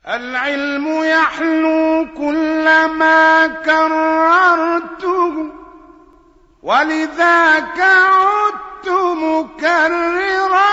العلم يحلو كلما كررته ولذاك عدت مكررا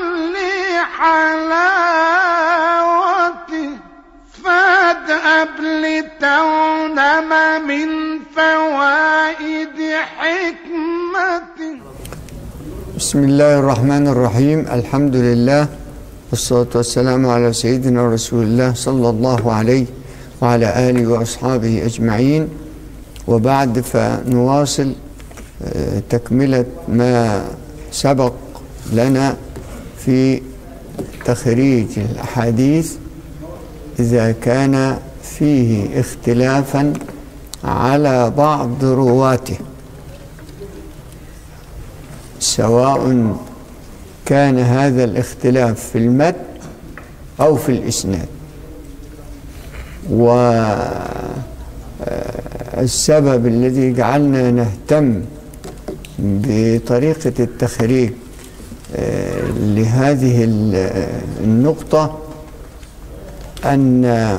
لحلاوته فادأب لتعلم من فوائد حكمته بسم الله الرحمن الرحيم الحمد لله والصلاة والسلام على سيدنا رسول الله صلى الله عليه وعلى آله وأصحابه أجمعين وبعد فنواصل آه، تكملة ما سبق لنا في تخريج الأحاديث إذا كان فيه اختلافا على بعض رواته سواء كان هذا الاختلاف في المتن أو في الإسناد والسبب الذي جعلنا نهتم بطريقة التخريج آه، لهذه ال- النقطة أن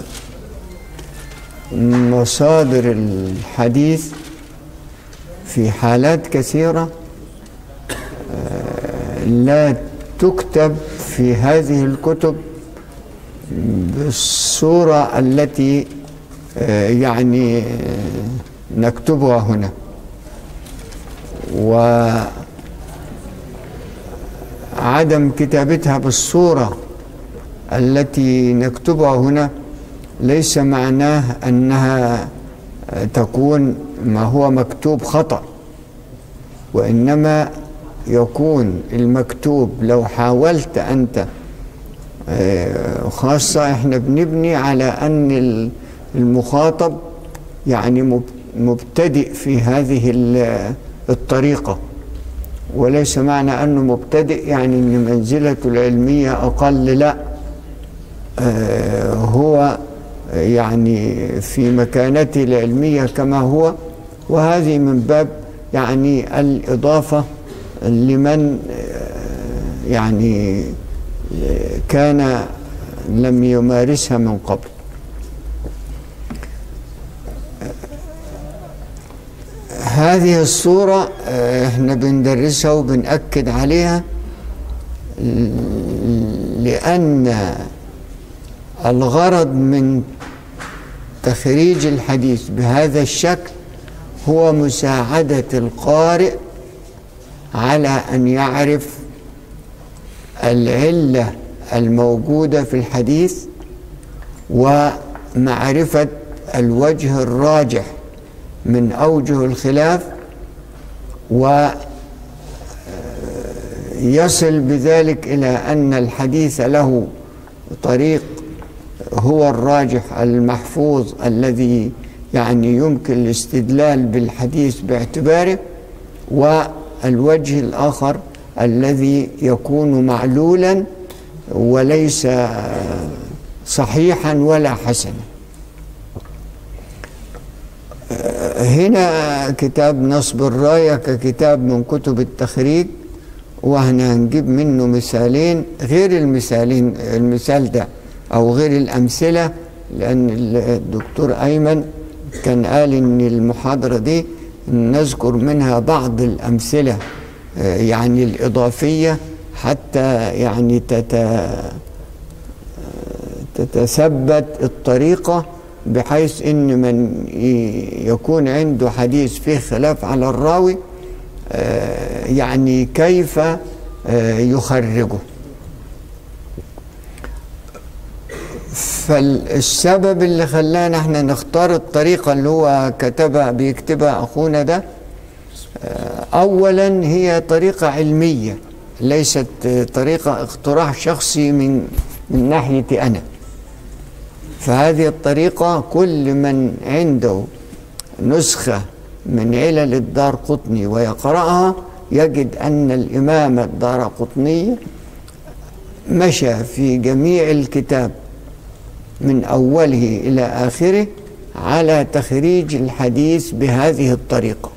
مصادر الحديث في حالات كثيرة آه، لا تكتب في هذه الكتب بالصورة التي آه، يعني آه، نكتبها هنا وعدم كتابتها بالصورة التي نكتبها هنا ليس معناه أنها تكون ما هو مكتوب خطأ وإنما يكون المكتوب لو حاولت أنت آه، خاصة احنا بنبني على أن ال- المخاطب يعني مب- مبتدئ في هذه ال- الطريقة وليس معنى أنه مبتدئ يعني أن منزلته العلمية أقل لا آه، هو يعني في مكانته العلمية كما هو وهذه من باب يعني الإضافة لمن آه، يعني آه، كان لم يمارسها من قبل هذه الصورة آه، احنا بندرسها وبنأكد عليها ل- لأن الغرض من تخريج الحديث بهذا الشكل هو مساعدة القارئ على أن يعرف العلة الموجودة في الحديث ومعرفة الوجه الراجح من أوجه الخلاف ويصل بذلك إلى أن الحديث له طريق هو الراجح المحفوظ الذي يعني يمكن الاستدلال بالحديث باعتباره والوجه الآخر الذي يكون معلولا وليس صحيحا ولا حسنا هنا كتاب نصب الراية ككتاب من كتب التخريج وهنا هنجيب منه مثالين غير المثالين المثال ده أو غير الأمثلة لأن الدكتور أيمن كان قال إن المحاضرة دي نذكر منها بعض الأمثلة آه، يعني الإضافية حتى يعني تت تتثبت الطريقة بحيث ان من ي- يكون عنده حديث فيه خلاف على الراوي آه، يعني كيف آه، يخرجه فالسبب اللي خلانا احنا نختار الطريقة اللي هو كتبها بيكتبها اخونا ده آه، اولا هي طريقة علمية ليست آه، طريقة اقتراح شخصي من من ناحيتي انا فهذه الطريقة كل من عنده نسخة من علل الدار قطني ويقرأها يجد أن الإمام الدار قطني مشى في جميع الكتاب من أوله إلى آخره على تخريج الحديث بهذه الطريقة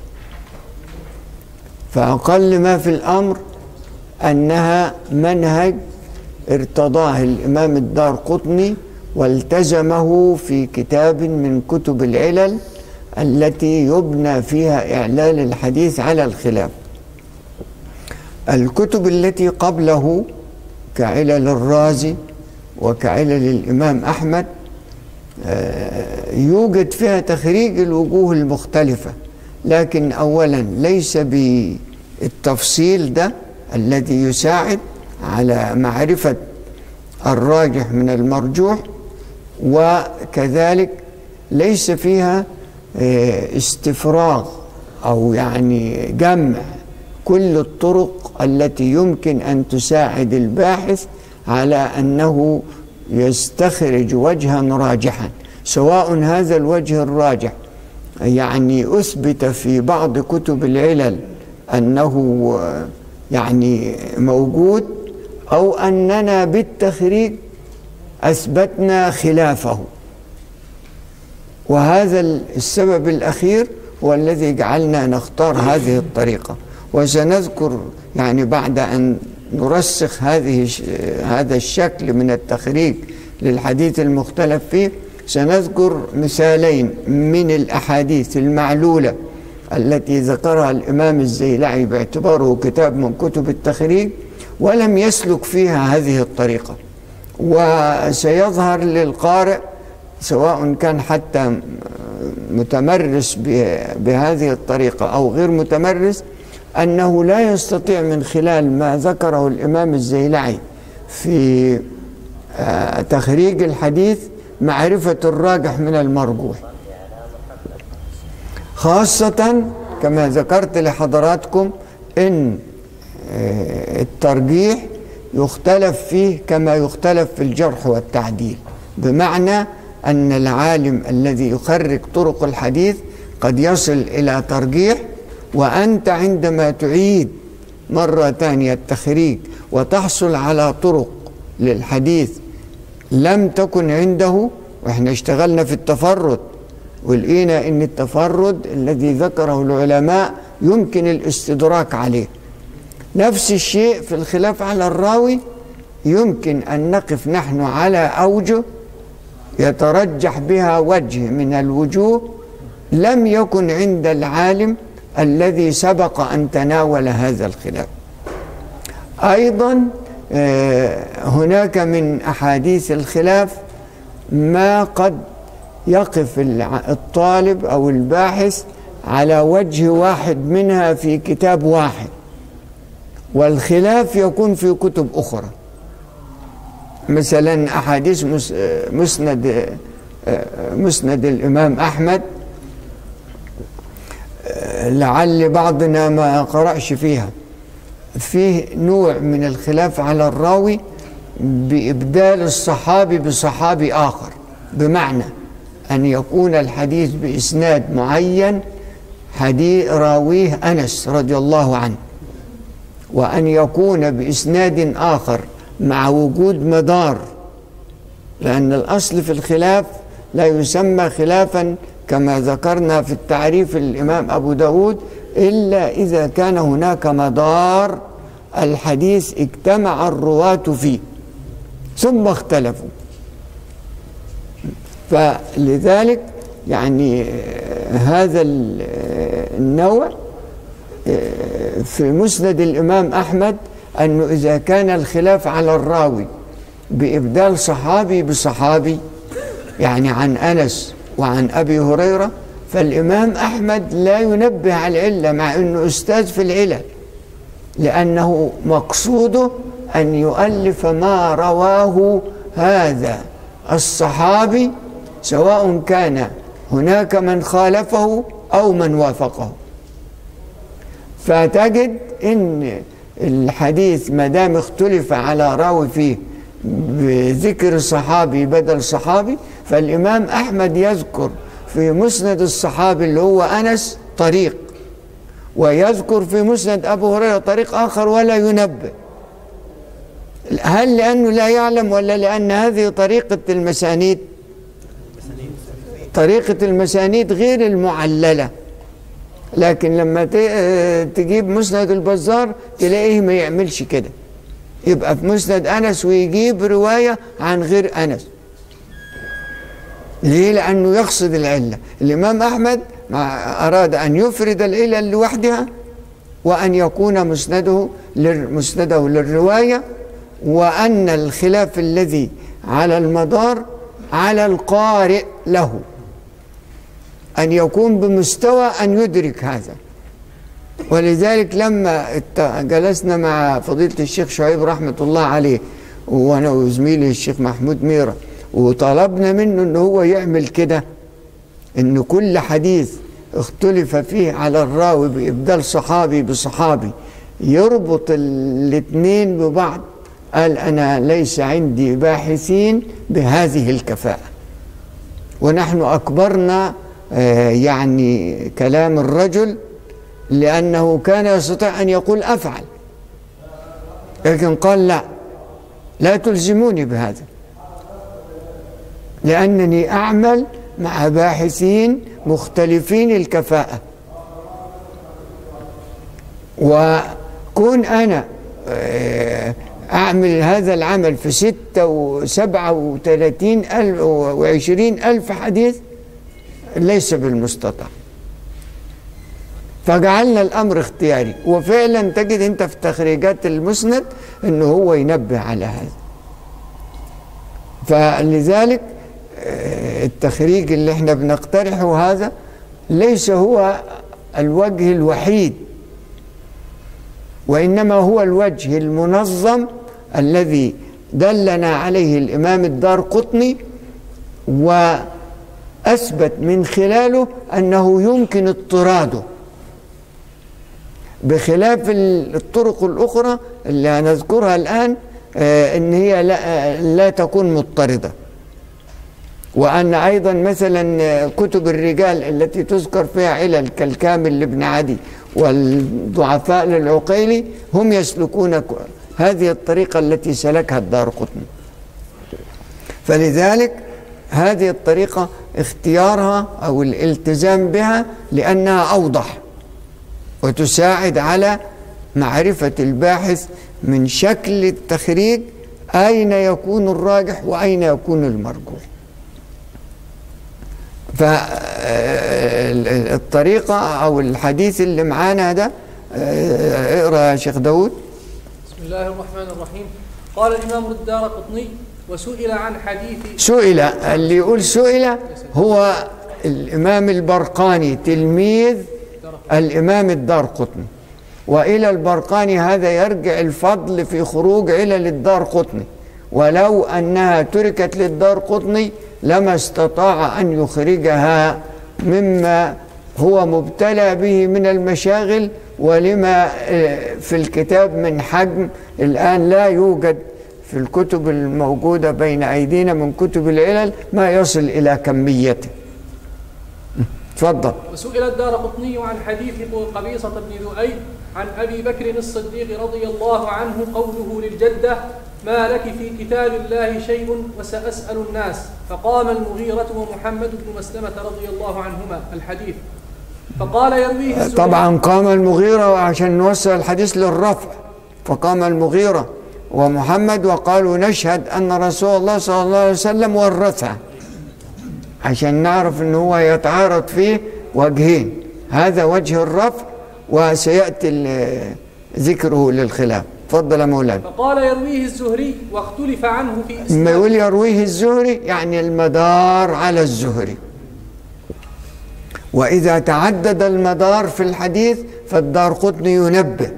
فأقل ما في الأمر أنها منهج ارتضاه الإمام الدار قطني والتزمه في كتاب من كتب العلل التي يبنى فيها إعلال الحديث على الخلاف الكتب التي قبله كعلل الرازي وكعلل الإمام أحمد آه، يوجد فيها تخريج الوجوه المختلفة لكن أولا ليس بالتفصيل ده الذي يساعد على معرفة الراجح من المرجوح وكذلك ليس فيها آه، استفراغ أو يعني جمع كل الطرق التي يمكن أن تساعد الباحث على أنه يستخرج وجها راجحا سواء هذا الوجه الراجح يعني أثبت في بعض كتب العلل أنه يعني موجود أو أننا بالتخريج أثبتنا خلافه وهذا السبب الأخير هو الذي جعلنا نختار هذه الطريقة وسنذكر يعني بعد أن نرسخ هذه هذا الشكل من التخريج للحديث المختلف فيه سنذكر مثالين من الأحاديث المعلولة التي ذكرها الإمام الزيلعي باعتباره كتاب من كتب التخريج ولم يسلك فيها هذه الطريقة وسيظهر للقارئ سواء كان حتى متمرس بهذه الطريقة أو غير متمرس أنه لا يستطيع من خلال ما ذكره الإمام الزيلعي في آه، تخريج الحديث معرفة الراجح من المرجوح خاصة كما ذكرت لحضراتكم إن آه، الترجيح يختلف فيه كما يختلف في الجرح والتعديل بمعنى أن العالم الذي يخرج طرق الحديث قد يصل إلى ترجيح وأنت عندما تعيد مرة ثانية التخريج وتحصل على طرق للحديث لم تكن عنده واحنا اشتغلنا في التفرد ولقينا ان التفرد الذي ذكره العلماء يمكن الاستدراك عليه نفس الشيء في الخلاف على الراوي يمكن ان نقف نحن على اوجه يترجح بها وجه من الوجوه لم يكن عند العالم الذي سبق أن تناول هذا الخلاف أيضا آه، هناك من أحاديث الخلاف ما قد يقف الطالب أو الباحث على وجه واحد منها في كتاب واحد والخلاف يكون في كتب أخرى مثلا أحاديث مسند آه، مسند الإمام أحمد لعل بعضنا ما قرأش فيها فيه نوع من الخلاف على الراوي بإبدال الصحابي بصحابي آخر بمعنى أن يكون الحديث بإسناد معين حديث راويه أنس رضي الله عنه وأن يكون بإسناد آخر مع وجود مدار لأن الأصل في الخلاف لا يسمى خلافا كما ذكرنا في التعريف الإمام أبو داود إلا إذا كان هناك مدار الحديث اجتمع الرواة فيه ثم اختلفوا فلذلك يعني هذا النوع في مسند الإمام أحمد أنه إذا كان الخلاف على الراوي بإبدال صحابي بصحابي يعني عن أنس وعن أبي هريرة فالإمام أحمد لا ينبه على العلة مع أنه أستاذ في العلل لأنه مقصوده أن يؤلف ما رواه هذا الصحابي سواء كان هناك من خالفه أو من وافقه فتجد أن الحديث ما دام اختلف على راوي فيه بذكر صحابي بدل صحابي فالإمام أحمد يذكر في مسند الصحابي اللي هو أنس طريق ويذكر في مسند أبو هريرة طريق آخر ولا ينبه هل لأنه لا يعلم ولا لأن هذه طريقة المسانيد طريقة المسانيد غير المعللة لكن لما تجيب مسند البزار تلاقيه ما يعملش كده يبقى في مسند أنس ويجيب رواية عن غير أنس ليه لأنه يقصد العلة الإمام أحمد أراد أن يفرد العلل لوحدها وأن يكون مسنده مسنده للرواية وأن الخلاف الذي على المدار على القارئ له أن يكون بمستوى أن يدرك هذا ولذلك لما جلسنا مع فضيلة الشيخ شعيب رحمة الله عليه وأنا وزميلي الشيخ محمود ميرة وطلبنا منه أنه هو يعمل كده أن كل حديث اختلف فيه على الراوي بإبدال صحابي بصحابي يربط الاثنين ببعض قال أنا ليس عندي باحثين بهذه الكفاءة ونحن أكبرنا يعني كلام الرجل لأنه كان يستطيع أن يقول أفعل لكن قال لا لا تلزموني بهذا لأنني أعمل مع باحثين مختلفين الكفاءة وكون أنا أعمل هذا العمل في ستة وسبعة وثلاثين ألف وعشرين ألف حديث ليس بالمستطاع فجعلنا الأمر اختياري وفعلا تجد أنت في تخريجات المسند أنه هو ينبه على هذا فلذلك التخريج اللي احنا بنقترحه هذا ليس هو الوجه الوحيد وإنما هو الوجه المنظم الذي دلنا عليه الإمام الدار قطني وأثبت من خلاله أنه يمكن اضطراده بخلاف الطرق الأخرى اللي هنذكرها الآن أن هي لا, لا تكون مضطردة وأن أيضا مثلا كتب الرجال التي تذكر فيها علل كالكامل لابن عدي والضعفاء للعقيلي هم يسلكون هذه الطريقة التي سلكها الدار قطن فلذلك هذه الطريقة اختيارها أو الالتزام بها لأنها أوضح وتساعد على معرفة الباحث من شكل التخريج أين يكون الراجح وأين يكون المرجوح فالطريقة أو الحديث اللي معانا ده اقرأ يا شيخ داود بسم الله الرحمن الرحيم قال الإمام الدار قطني وسئل عن حديث سئل اللي يقول سئل هو الإمام البرقاني تلميذ الإمام الدار قطني وإلى البرقاني هذا يرجع الفضل في خروج علل الدار قطني ولو أنها تركت للدار قطني لما استطاع أن يخرجها مما هو مبتلى به من المشاغل ولما في الكتاب من حجم الآن لا يوجد في الكتب الموجودة بين أيدينا من كتب العلل ما يصل إلى كميته تفضل وسئل الدار قطني عن حديث قبيصة بن ذؤيب عن أبي بكر الصديق رضي الله عنه قوله للجدة ما لك في كتاب الله شيء وسأسأل الناس فقام المغيرة ومحمد بن مسلمة رضي الله عنهما الحديث فقال يرويه طبعا قام المغيرة عشان نوصل الحديث للرفع فقام المغيرة ومحمد وقالوا نشهد أن رسول الله صلى الله عليه وسلم ورثها عشان نعرف أنه هو يتعارض فيه وجهين هذا وجه الرفع وسيأتي ذكره للخلاف تفضل يا مولانا فقال يرويه الزهري واختلف عنه في لما إسناد يقول يرويه الزهري يعني المدار على الزهري وإذا تعدد المدار في الحديث فالدار قطني ينبه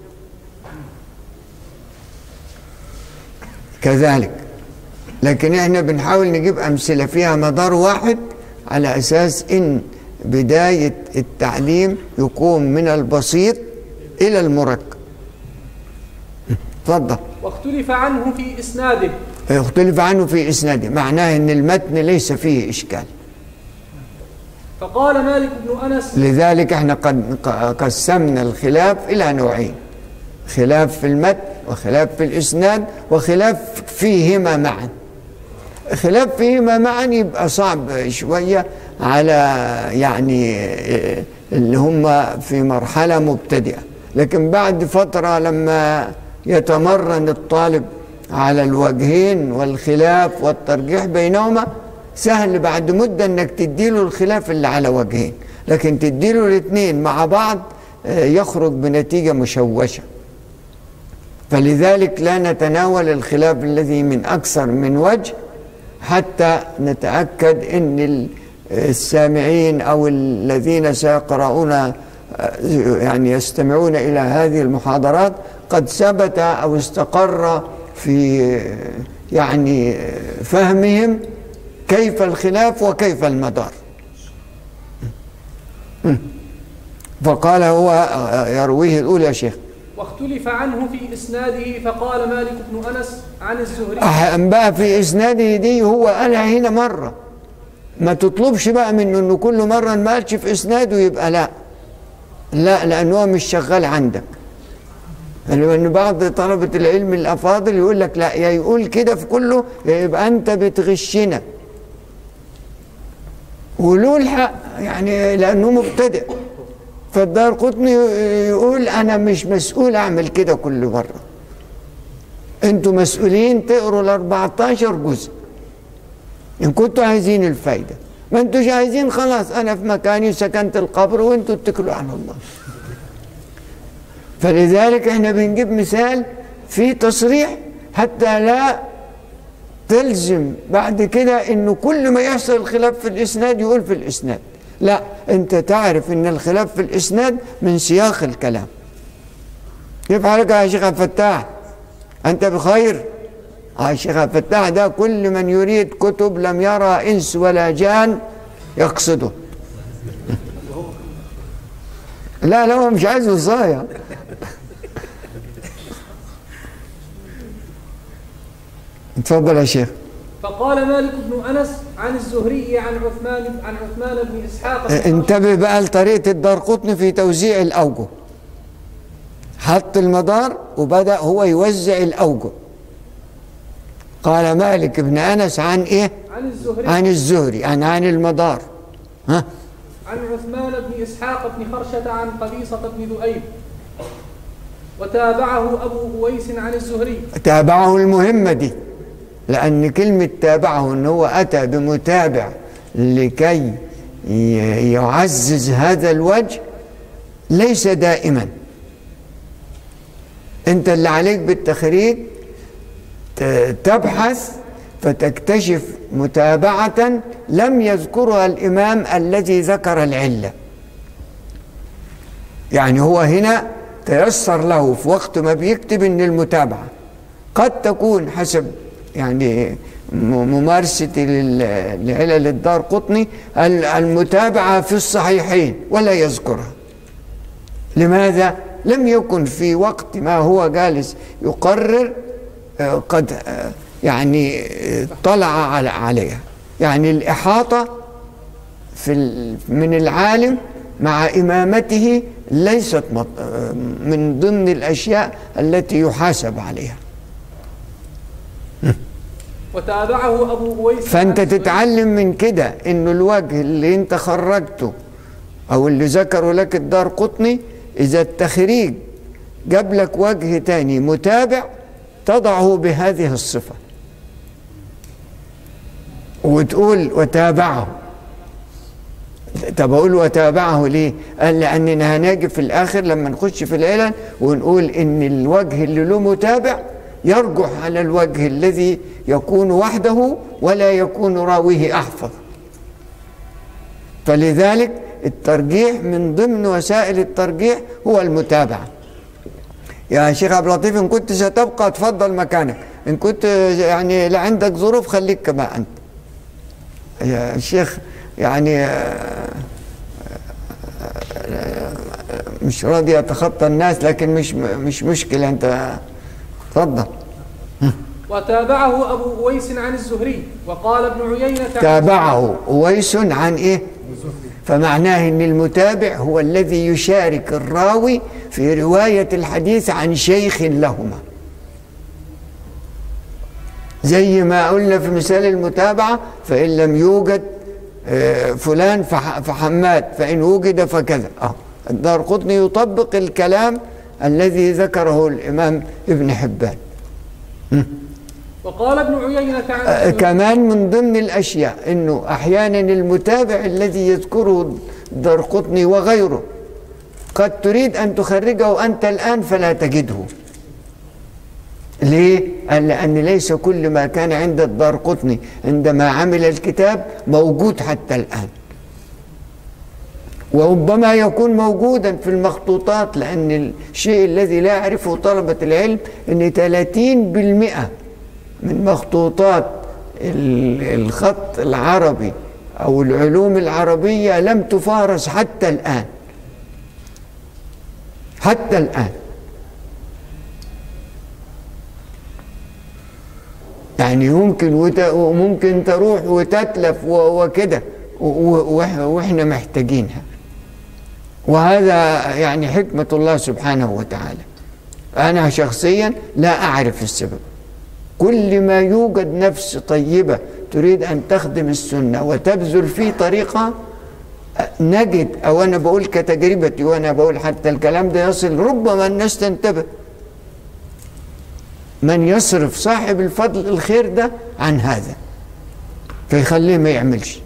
كذلك لكن احنا بنحاول نجيب أمثلة فيها مدار واحد على أساس إن بداية التعليم يكون من البسيط إلى المركب تفضل واختلف عنه في إسناده يختلف عنه في إسناده معناه أن المتن ليس فيه إشكال فقال مالك بن أنس لذلك احنا قد قسمنا الخلاف إلى نوعين خلاف في المتن وخلاف في الإسناد وخلاف فيهما معا خلاف فيهما معا يبقى صعب شوية على يعني اللي هم في مرحلة مبتدئة لكن بعد فترة لما يتمرن الطالب على الوجهين والخلاف والترجيح بينهما سهل بعد مدة انك تديله الخلاف اللي على وجهين لكن تديله الاثنين مع بعض آه، يخرج بنتيجة مشوشة فلذلك لا نتناول الخلاف الذي من أكثر من وجه حتى نتأكد أن ال- السامعين أو الذين سيقرؤون آه، يعني يستمعون إلى هذه المحاضرات قد ثبت أو استقر في آه، يعني آه، فهمهم كيف الخلاف وكيف المدار فقال هو آه، يرويه الأولى يا شيخ واختلف عنه في إسناده فقال مالك بن أنس عن الزهري أح- بقى في اسناده دي هو قالها هنا مره ما تطلبش بقى منه انه كل مره ما قالش في اسناده يبقى لا لا لانه هو مش شغال عندك لان بعض طلبه العلم الافاضل يقول لك لا يا يقول كده في كله يا يبقى انت بتغشنا وله الحق يعني لانه مبتدئ فالدار قطني يقول انا مش مسؤول اعمل كده كل مره انتوا مسؤولين تقروا ال 14 جزء ان كنتوا عايزين الفايده ما انتوش عايزين خلاص انا في مكاني وسكنت القبر وانتوا اتكلوا على الله فلذلك احنا بنجيب مثال في تصريح حتى لا تلزم بعد كده انه كل ما يحصل خلاف في الاسناد يقول في الاسناد لا انت تعرف ان الخلاف في الاسناد من سياق الكلام كيف حالك يا شيخ عبد الفتاح انت بخير آه شيخ عبد الفتاح ده كل من يريد كتب لم يرى انس ولا جان يقصده لا لا هو مش عايز وصايه اتفضل يا شيخ فقال مالك بن أنس عن الزهري عن عثمان عن عثمان بن إسحاق انتبه بقى لطريقة الدارقطني في توزيع الأوجه حط المدار وبدأ هو يوزع الأوجه قال مالك بن أنس عن إيه؟ عن الزهري عن الزهري عن عن المدار ها عن عثمان بن إسحاق بن خرشة عن قبيصة بن ذؤيب وتابعه أبو أويس عن الزهري تابعه المهمة دي لأن كلمة تابعه إن هو أتى بمتابع لكي ي- يعزز هذا الوجه ليس دائما أنت اللي عليك بالتخريج ت- تبحث فتكتشف متابعة لم يذكرها الإمام الذي ذكر العلة يعني هو هنا تيسر له في وقت ما بيكتب ان المتابعه قد تكون حسب يعني م- ممارسة لل- لعلل الدار قطني ال- المتابعة في الصحيحين ولا يذكرها لماذا؟ لم يكن في وقت ما هو جالس يقرر آه، قد آه، يعني آه، طلع على- عليها يعني الإحاطة في ال- من العالم مع إمامته ليست مط- آه، من ضمن الأشياء التي يحاسب عليها وتابعه أبو أويس فانت عن الزهري. تتعلم من كده انه الوجه اللي انت خرجته او اللي ذكره لك الدار قطني اذا التخريج جاب لك وجه تاني متابع تضعه بهذه الصفة وتقول وتابعه طب اقول وتابعه ليه؟ قال لاننا هنجي في الاخر لما نخش في العلل ونقول ان الوجه اللي له متابع يرجح على الوجه الذي يكون وحده ولا يكون راويه احفظ. فلذلك الترجيح من ضمن وسائل الترجيح هو المتابعه. يا شيخ عبد اللطيف ان كنت ستبقى تفضل مكانك، ان كنت يعني لا عندك ظروف خليك كما انت. يا شيخ يعني آه، آه، مش راضي اتخطى الناس لكن مش مش مشكله انت تفضل وتابعه أبو أويس عن الزهري وقال ابن عيينة عن تابعه اويس عن ايه فمعناه ان المتابع هو الذي يشارك الراوي في روايه الحديث عن شيخ لهما زي ما قلنا في مثال المتابعه فان لم يوجد آه، فلان فح- فحماد فان وجد فكذا اه الدار قطني يطبق الكلام الذي ذكره الامام ابن حبان وقال ابن عيينة عن آه، كمان من ضمن الأشياء أنه أحيانا المتابع الذي يذكره درقطني وغيره قد تريد أن تخرجه أنت الآن فلا تجده ليه؟ قال لأن ليس كل ما كان عند الدارقطني عندما عمل الكتاب موجود حتى الآن وربما يكون موجودا في المخطوطات لأن الشيء الذي لا يعرفه طلبة العلم أن 30% من مخطوطات ال- الخط العربي أو العلوم العربية لم تفارس حتى الآن حتى الآن يعني يمكن وت... وممكن تروح وتتلف و... وكده و... و... واحنا محتاجينها وهذا يعني حكمة الله سبحانه وتعالى أنا شخصيا لا أعرف السبب كل ما يوجد نفس طيبة تريد أن تخدم السنة وتبذل في طريقة نجد أو أنا بقول كتجربتي وأنا بقول حتى الكلام ده يصل ربما الناس تنتبه من يصرف صاحب الفضل الخير ده عن هذا فيخليه ما يعملش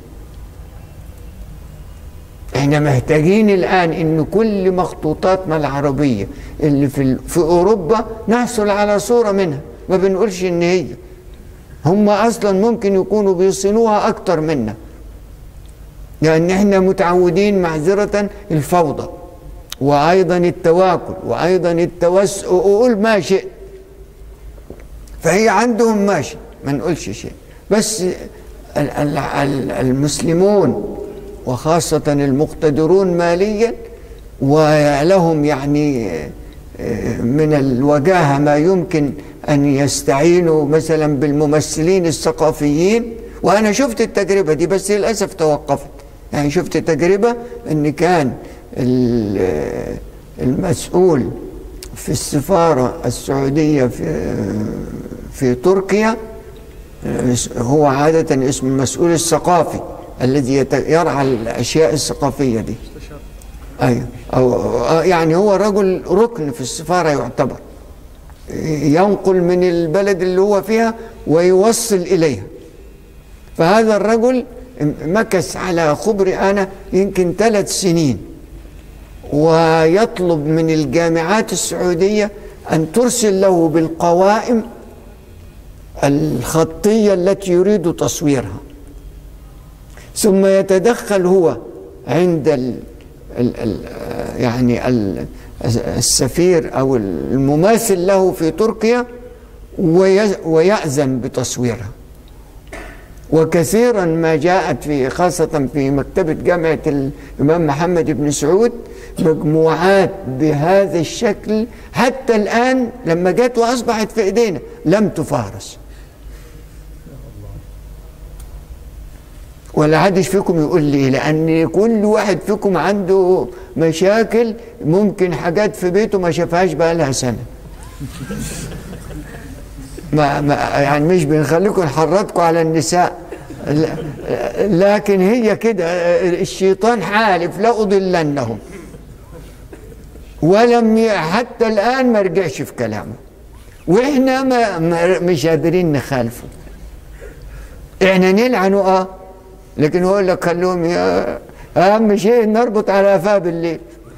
احنا محتاجين الان ان كل مخطوطاتنا العربيه اللي في ال- في اوروبا نحصل على صوره منها ما بنقولش ان هي هم اصلا ممكن يكونوا بيصنوها اكتر منا لان احنا متعودين معذره الفوضى وايضا التواكل وايضا التوسع وقول ما شئت فهي عندهم ماشي ما نقولش شيء بس ال- ال- ال- المسلمون وخاصة المقتدرون ماليا ولهم يعني آه، من الوجاهة ما يمكن أن يستعينوا مثلا بالممثلين الثقافيين وأنا شفت التجربة دي بس للأسف توقفت يعني شفت تجربة أن كان ال- آه، المسؤول في السفارة السعودية في في تركيا هو عادة اسم المسؤول الثقافي الذي يت- يرعى الأشياء الثقافية دي أيوة أو آه، يعني هو رجل ركن في السفارة يعتبر ينقل من البلد اللي هو فيها ويوصل إليها فهذا الرجل مكث على خبري أنا يمكن ثلاث سنين ويطلب من الجامعات السعودية أن ترسل له بالقوائم الخطية التي يريد تصويرها ثم يتدخل هو عند ال ال ال يعني ال السفير أو المماثل له في تركيا وي- ويأذن بتصويرها وكثيرا ما جاءت في خاصة في مكتبة جامعة الإمام محمد بن سعود مجموعات بهذا الشكل حتى الآن لما جت وأصبحت في إيدينا لم تفارس ولا حدش فيكم يقول لي لأن كل واحد فيكم عنده مشاكل ممكن حاجات في بيته ما شافهاش بقى لها سنة ما ما يعني مش بنخليكم نحرضكم على النساء ل- لكن هي كده الشيطان حالف لا أضلنهم ولم ي- حتى الآن ما رجعش في كلامه وإحنا ما ما مش قادرين نخالفه إحنا نلعنه آه لكن هو يقول لك خلوهم يا أهم شيء نربط على قفاه بالليل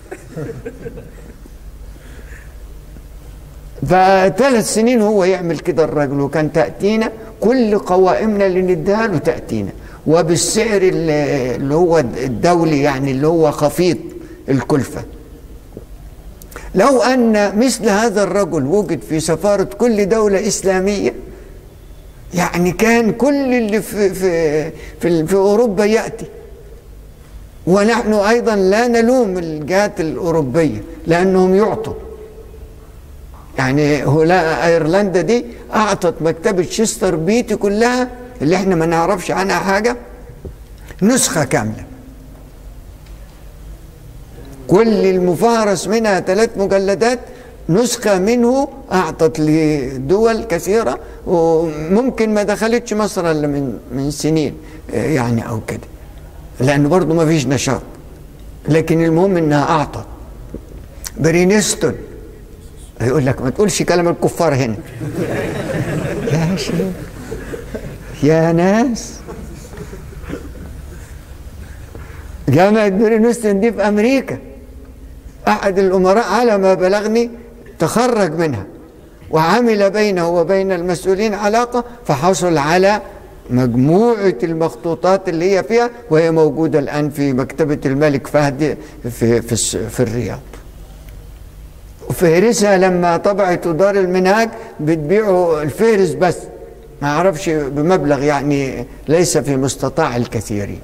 فثلاث سنين هو يعمل كده الرجل وكان تأتينا كل قوائمنا اللي نديها له تأتينا وبالسعر اللي اللي هو الدولي يعني اللي هو خفيض الكلفة لو أن مثل هذا الرجل وجد في سفارة كل دولة إسلامية يعني كان كل اللي في في في, في أوروبا يأتي ونحن أيضا لا نلوم الجهات الأوروبية لأنهم يعطوا يعني هلا ايرلندا دي اعطت مكتبه شيستر بيتي كلها اللي احنا ما نعرفش عنها حاجه نسخه كامله كل المفهرس منها ثلاث مجلدات نسخة منه أعطت لدول كثيرة وممكن ما دخلتش مصر إلا من من سنين يعني أو كده لأنه برضه ما فيش نشاط لكن المهم إنها أعطت برينستون يقول لك ما تقولش كلام الكفار هنا لا وعشرين يا ناس جامعة برينستون دي في أمريكا أحد الأمراء على ما بلغني تخرج منها وعمل بينه وبين المسؤولين علاقة فحصل على مجموعة المخطوطات اللي هي فيها وهي موجودة الآن في مكتبة الملك فهد في, في, الس- في الرياض وفهرسها لما طبعت دار المنهاج بتبيعوا الفهرس بس ما اعرفش بمبلغ يعني ليس في مستطاع الكثيرين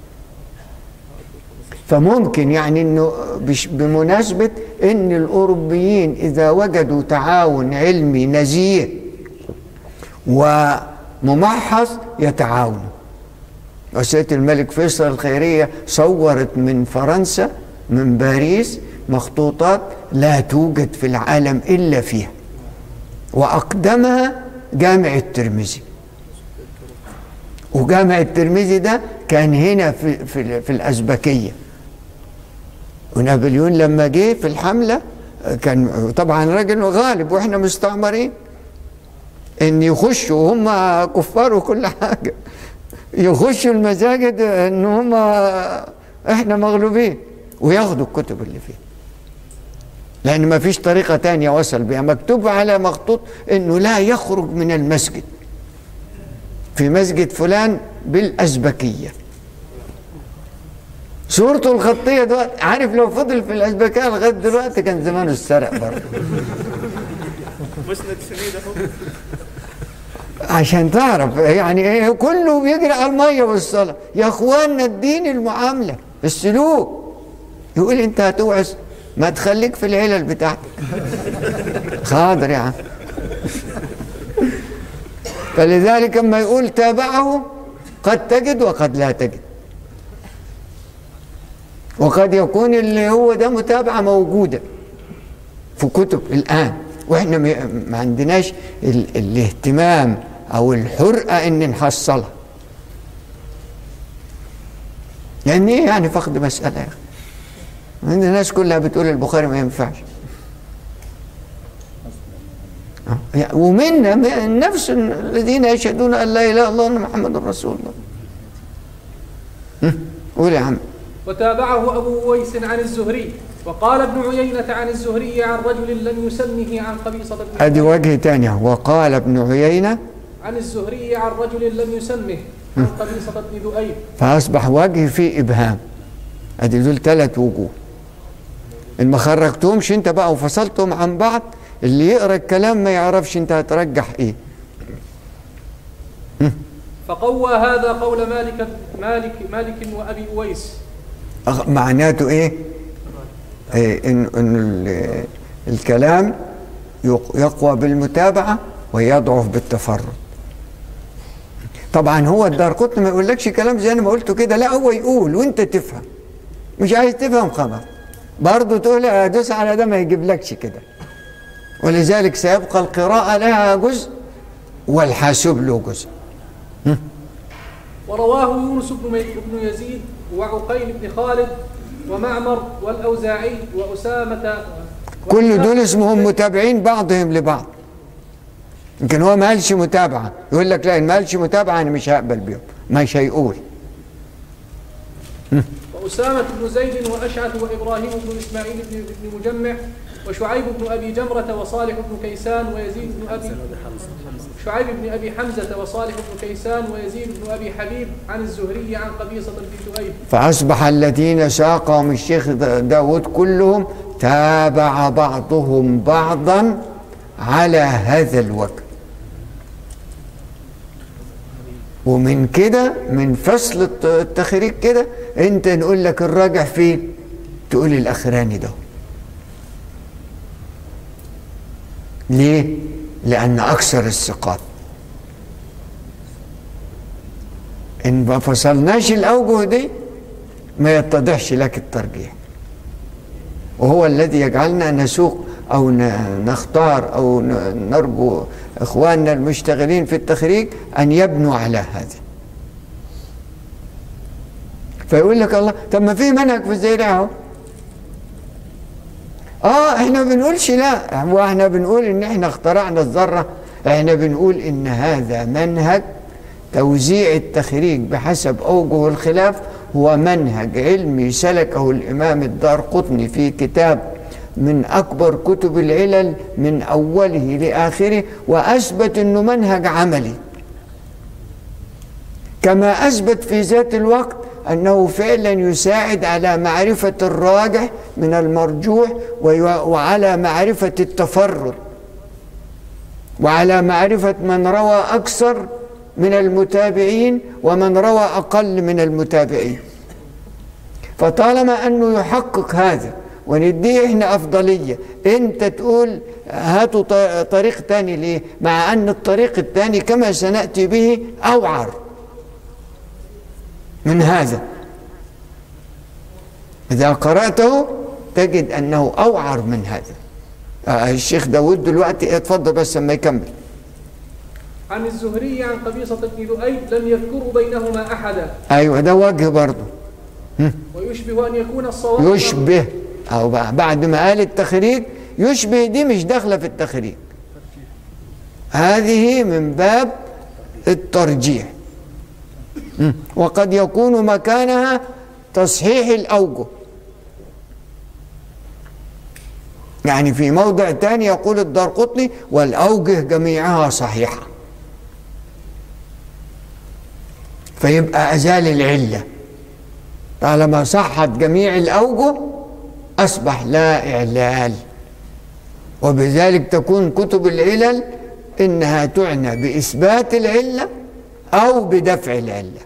فممكن يعني انه بش- بمناسبه ان الاوروبيين اذا وجدوا تعاون علمي نزيه وممحص يتعاونوا وسيادة الملك فيصل الخيرية صورت من فرنسا من باريس مخطوطات لا توجد في العالم إلا فيها وأقدمها جامع الترمذي وجامع الترمذي ده كان هنا في, في, في الأزبكية ونابليون لما جه في الحملة كان طبعا راجل غالب واحنا مستعمرين ان يخشوا وهم كفار وكل حاجه يخشوا المساجد ان هم احنا مغلوبين وياخدوا الكتب اللي فيها لان ما فيش طريقه تانية وصل بها مكتوب على مخطوط انه لا يخرج من المسجد في مسجد فلان بالازبكيه صورته الخطيه دلوقتي عارف لو فضل في الازبكيه لغايه دلوقتي كان زمانه اتسرق برضه مسند سنيد اهو عشان تعرف يعني ايه كله بيجري على الميه والصلاه يا اخوانا الدين المعامله السلوك يقول انت هتوعظ ما تخليك في العلل بتاعتك حاضر يا عم فلذلك اما يقول تابعه قد تجد وقد لا تجد وقد يكون اللي هو ده متابعه موجوده في كتب الآن وإحنا ما- ما عندناش ال الاهتمام أو الحرقة إن نحصلها يعني إيه يعني فقد مسألة يا أخي عند الناس كلها بتقول البخاري ما ينفعش آه. يعني ومنا من نفس الذين يشهدون أن لا إله إلا الله وأن محمد رسول الله هم. قول يا عم وتابعه أبو أويس عن الزهري وقال ابن عيينة عن الزهري عن رجل لم يسمه عن قبيصة بن أدي وجه تاني وقال ابن عيينة عن الزهري عن رجل لم يسمه عن قبيصة بن ذؤيب فأصبح وجه فيه إبهام أدي دول ثلاث وجوه إن ما خرجتهمش أنت بقى وفصلتهم عن بعض اللي يقرأ الكلام ما يعرفش أنت هترجح إيه فقوى هذا قول مالك مالك مالك وأبي أويس أغ- معناته إيه؟ إيه إن, إن ال- الكلام يق- يقوى بالمتابعة ويضعف بالتفرد طبعا هو الدار قطن ما يقولكش كلام زي انا ما قلته كده لا هو يقول وانت تفهم مش عايز تفهم خلاص برضه تقول ادوس على ده ما يجيبلكش كده ولذلك سيبقى القراءة لها جزء والحاسب له جزء ورواه يونس بن مي- بن يزيد وعقيل بن خالد ومعمر والأوزاعي وأسامة كل دول اسمهم متابعين بعضهم لبعض يمكن هو ما قالش متابعة يقول لك لا إن ما قالش متابعة أنا مش هقبل بيهم مش هيقول وأسامة بن زيد وأشعث وإبراهيم بن إسماعيل بن بن مجمع وشعيب بن أبي جمرة وصالح بن كيسان ويزيد بن أبي شعيب بن أبي حمزة وصالح بن كيسان ويزيد بن أبي حبيب عن الزهري عن قبيصة بن ذؤيب فأصبح الذين ساقهم الشيخ دا- داود كلهم تابع بعضهم بعضا على هذا الوجه ومن كده من فصل الت- التخريج كده انت نقول لك الراجع فين تقول الاخراني ده ليه لان اكثر الثقات ان ما فصلناش الاوجه دي ما يتضحش لك الترجيح وهو الذي يجعلنا نسوق او ن- نختار او ن- نرجو اخواننا المشتغلين في التخريج ان يبنوا على هذا فيقول لك الله طب ما في منهج في الزراعه اهو اه احنا ما بنقولش لا هو احنا بنقول ان احنا اخترعنا الذره احنا بنقول ان هذا منهج توزيع التخريج بحسب اوجه الخلاف هو منهج علمي سلكه الامام الدار قطني في كتاب من اكبر كتب العلل من اوله لاخره واثبت انه منهج عملي كما اثبت في ذات الوقت انه فعلا يساعد على معرفه الراجح من المرجوح وي- وعلى معرفه التفرد وعلى معرفه من روى اكثر من المتابعين ومن روى اقل من المتابعين فطالما انه يحقق هذا ونديه احنا افضليه انت تقول هاتوا ط- طريق تاني ليه مع ان الطريق الثاني كما سناتي به اوعر من هذا اذا قراته تجد انه اوعر من هذا آه الشيخ داود دلوقتي اتفضل بس لما يكمل عن الزهري عن قبيصة بن لؤي لم يذكروا بينهما أحدا ايوه ده وجه برضه ويشبه أن يكون الصواب يشبه او بقى بعد ما قال التخريج يشبه دي مش داخله في التخريج هذه من باب الترجيح مم. وقد يكون مكانها تصحيح الاوجه يعني في موضع ثاني يقول الدار قطني والاوجه جميعها صحيحه فيبقى ازال العله طالما صحت جميع الأوجه أصبح لا إعلال وبذلك تكون كتب العلل إنها تعنى بإثبات العلة أو بدفع العلة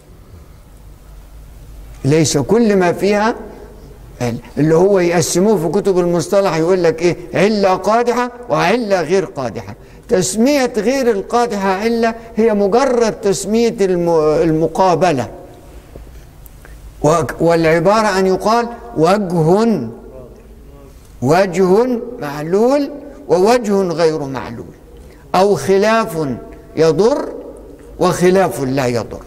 ليس كل ما فيها علة. اللي هو يقسموه في كتب المصطلح يقول لك إيه علة قادحة وعلة غير قادحة تسمية غير القادحة علة هي مجرد تسمية الم- المقابلة وك- والعبارة أن يقال وجه وجه معلول ووجه غير معلول أو خلاف يضر وخلاف لا يضر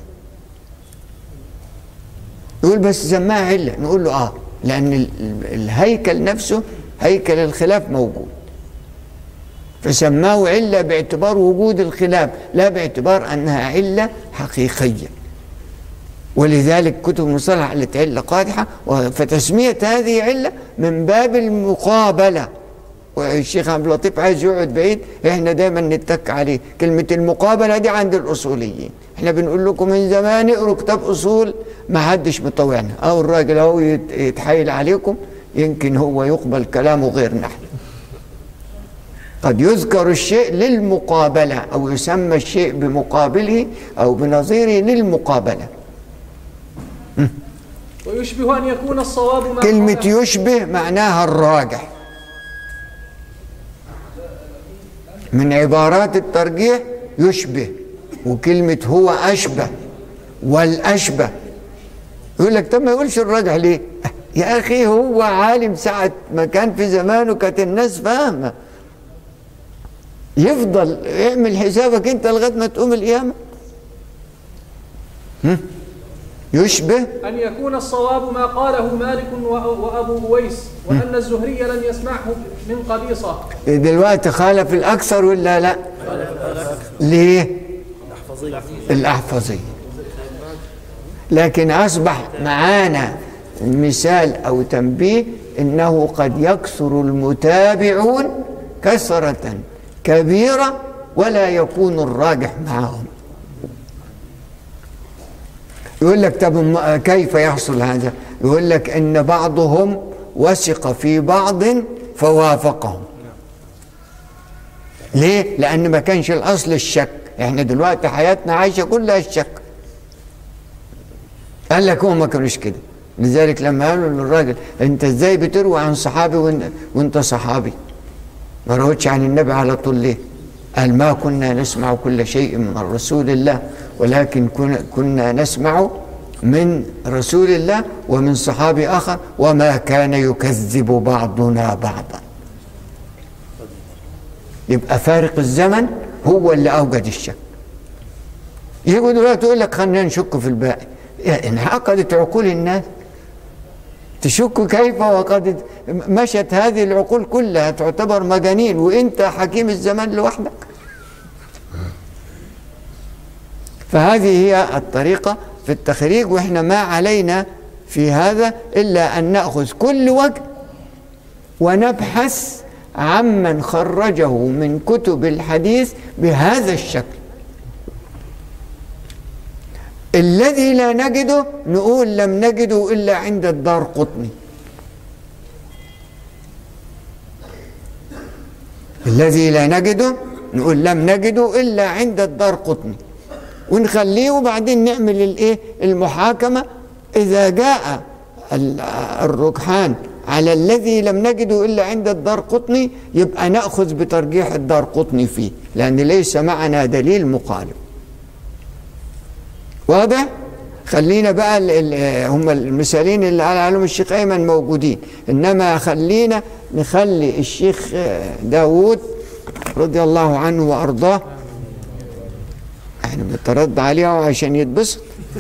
يقول بس سماها علة نقول له آه لأن ال- ال- الهيكل نفسه هيكل الخلاف موجود فسماه علة باعتبار وجود الخلاف لا باعتبار أنها علة حقيقية ولذلك كتب المصطلح قالت علة قادحة و- فتسمية هذه علة من باب المقابلة والشيخ عبد اللطيف عايز يقعد بعيد احنا دايما نتك عليه كلمة المقابلة دي عند الأصوليين احنا بنقول لكم من زمان اقروا كتاب أصول ما حدش مطوعنا أو الراجل اهو يت- يتحايل عليكم يمكن هو يقبل كلامه غير نحن قد يذكر الشيء للمقابلة أو يسمى الشيء بمقابله أو بنظيره للمقابلة ويشبه أن يكون الصواب ما كلمة قاله- يشبه معناها الراجح من عبارات الترجيح يشبه وكلمة هو أشبه والأشبه يقول لك طب ما يقولش الراجح ليه يا أخي هو عالم ساعة ما كان في زمانه كانت الناس فاهمة يفضل يعمل حسابك انت لغاية ما تقوم القيامة هم؟ يشبه أن يكون الصواب ما قاله مالك و- وأبو أويس وأن الزهري لم يسمعه من قبيصة دلوقتي خالف الأكثر ولا لا ليه الأحفظية لكن أصبح معانا مثال أو تنبيه إنه قد يكثر المتابعون كثرة كبيرة ولا يكون الراجح معهم يقول لك طب أم- كيف يحصل هذا يقول لك ان بعضهم وثق في بعض فوافقهم ليه لان ما كانش الاصل الشك احنا دلوقتي حياتنا عايشه كلها الشك قال لك هم ما كانوش كده لذلك لما قالوا للراجل انت ازاي بتروي عن صحابي وإن- وانت صحابي ما روتش عن النبي على طول ليه قال ما كنا نسمع كل شيء من رسول الله ولكن كنا, كنا نسمع من رسول الله ومن صحابي آخر وما كان يكذب بعضنا بعضا يبقى فارق الزمن هو اللي أوجد الشك يجوا دلوقتي يقول لك خلينا نشك في الباقي يعني انعقدت عقول الناس تشك كيف وقد مشت هذه العقول كلها تعتبر مجانين وانت حكيم الزمان لوحدك فهذه هي الطريقة في التخريج وإحنا ما علينا في هذا إلا أن نأخذ كل وجه ونبحث عمن خرجه من كتب الحديث بهذا الشكل الذي لا نجده نقول لم نجده إلا عند الدار قطني الذي لا نجده نقول لم نجده إلا عند الدار قطني ونخليه وبعدين نعمل الايه المحاكمة إذا جاء ال- الركحان على الذي لم نجده إلا عند الدار قطني يبقى نأخذ بترجيح الدار قطني فيه لأن ليس معنا دليل مخالف واضح؟ خلينا بقى ال ال هم المثالين اللي قال عليهم الشيخ أيمن موجودين إنما خلينا نخلي الشيخ آه، داوود رضي الله عنه وأرضاه احنا بنترد عليه عشان يتبسط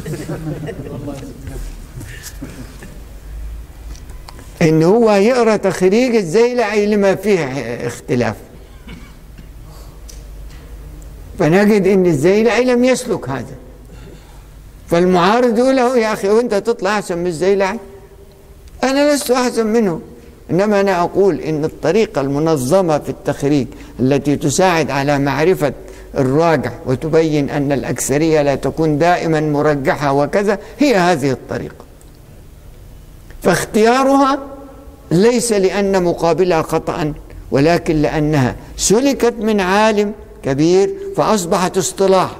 ان هو يقرا تخريج الزيلعي لما فيه اختلاف فنجد ان الزيلعي لم يسلك هذا فالمعارض يقول له يا اخي وانت تطلع احسن من الزيلعي انا لست احسن منه انما انا اقول ان الطريقه المنظمه في التخريج التي تساعد على معرفه الراجح وتبين ان الاكثريه لا تكون دائما مرجحه وكذا هي هذه الطريقه فاختيارها ليس لان مقابلها خطا ولكن لانها سلكت من عالم كبير فاصبحت اصطلاح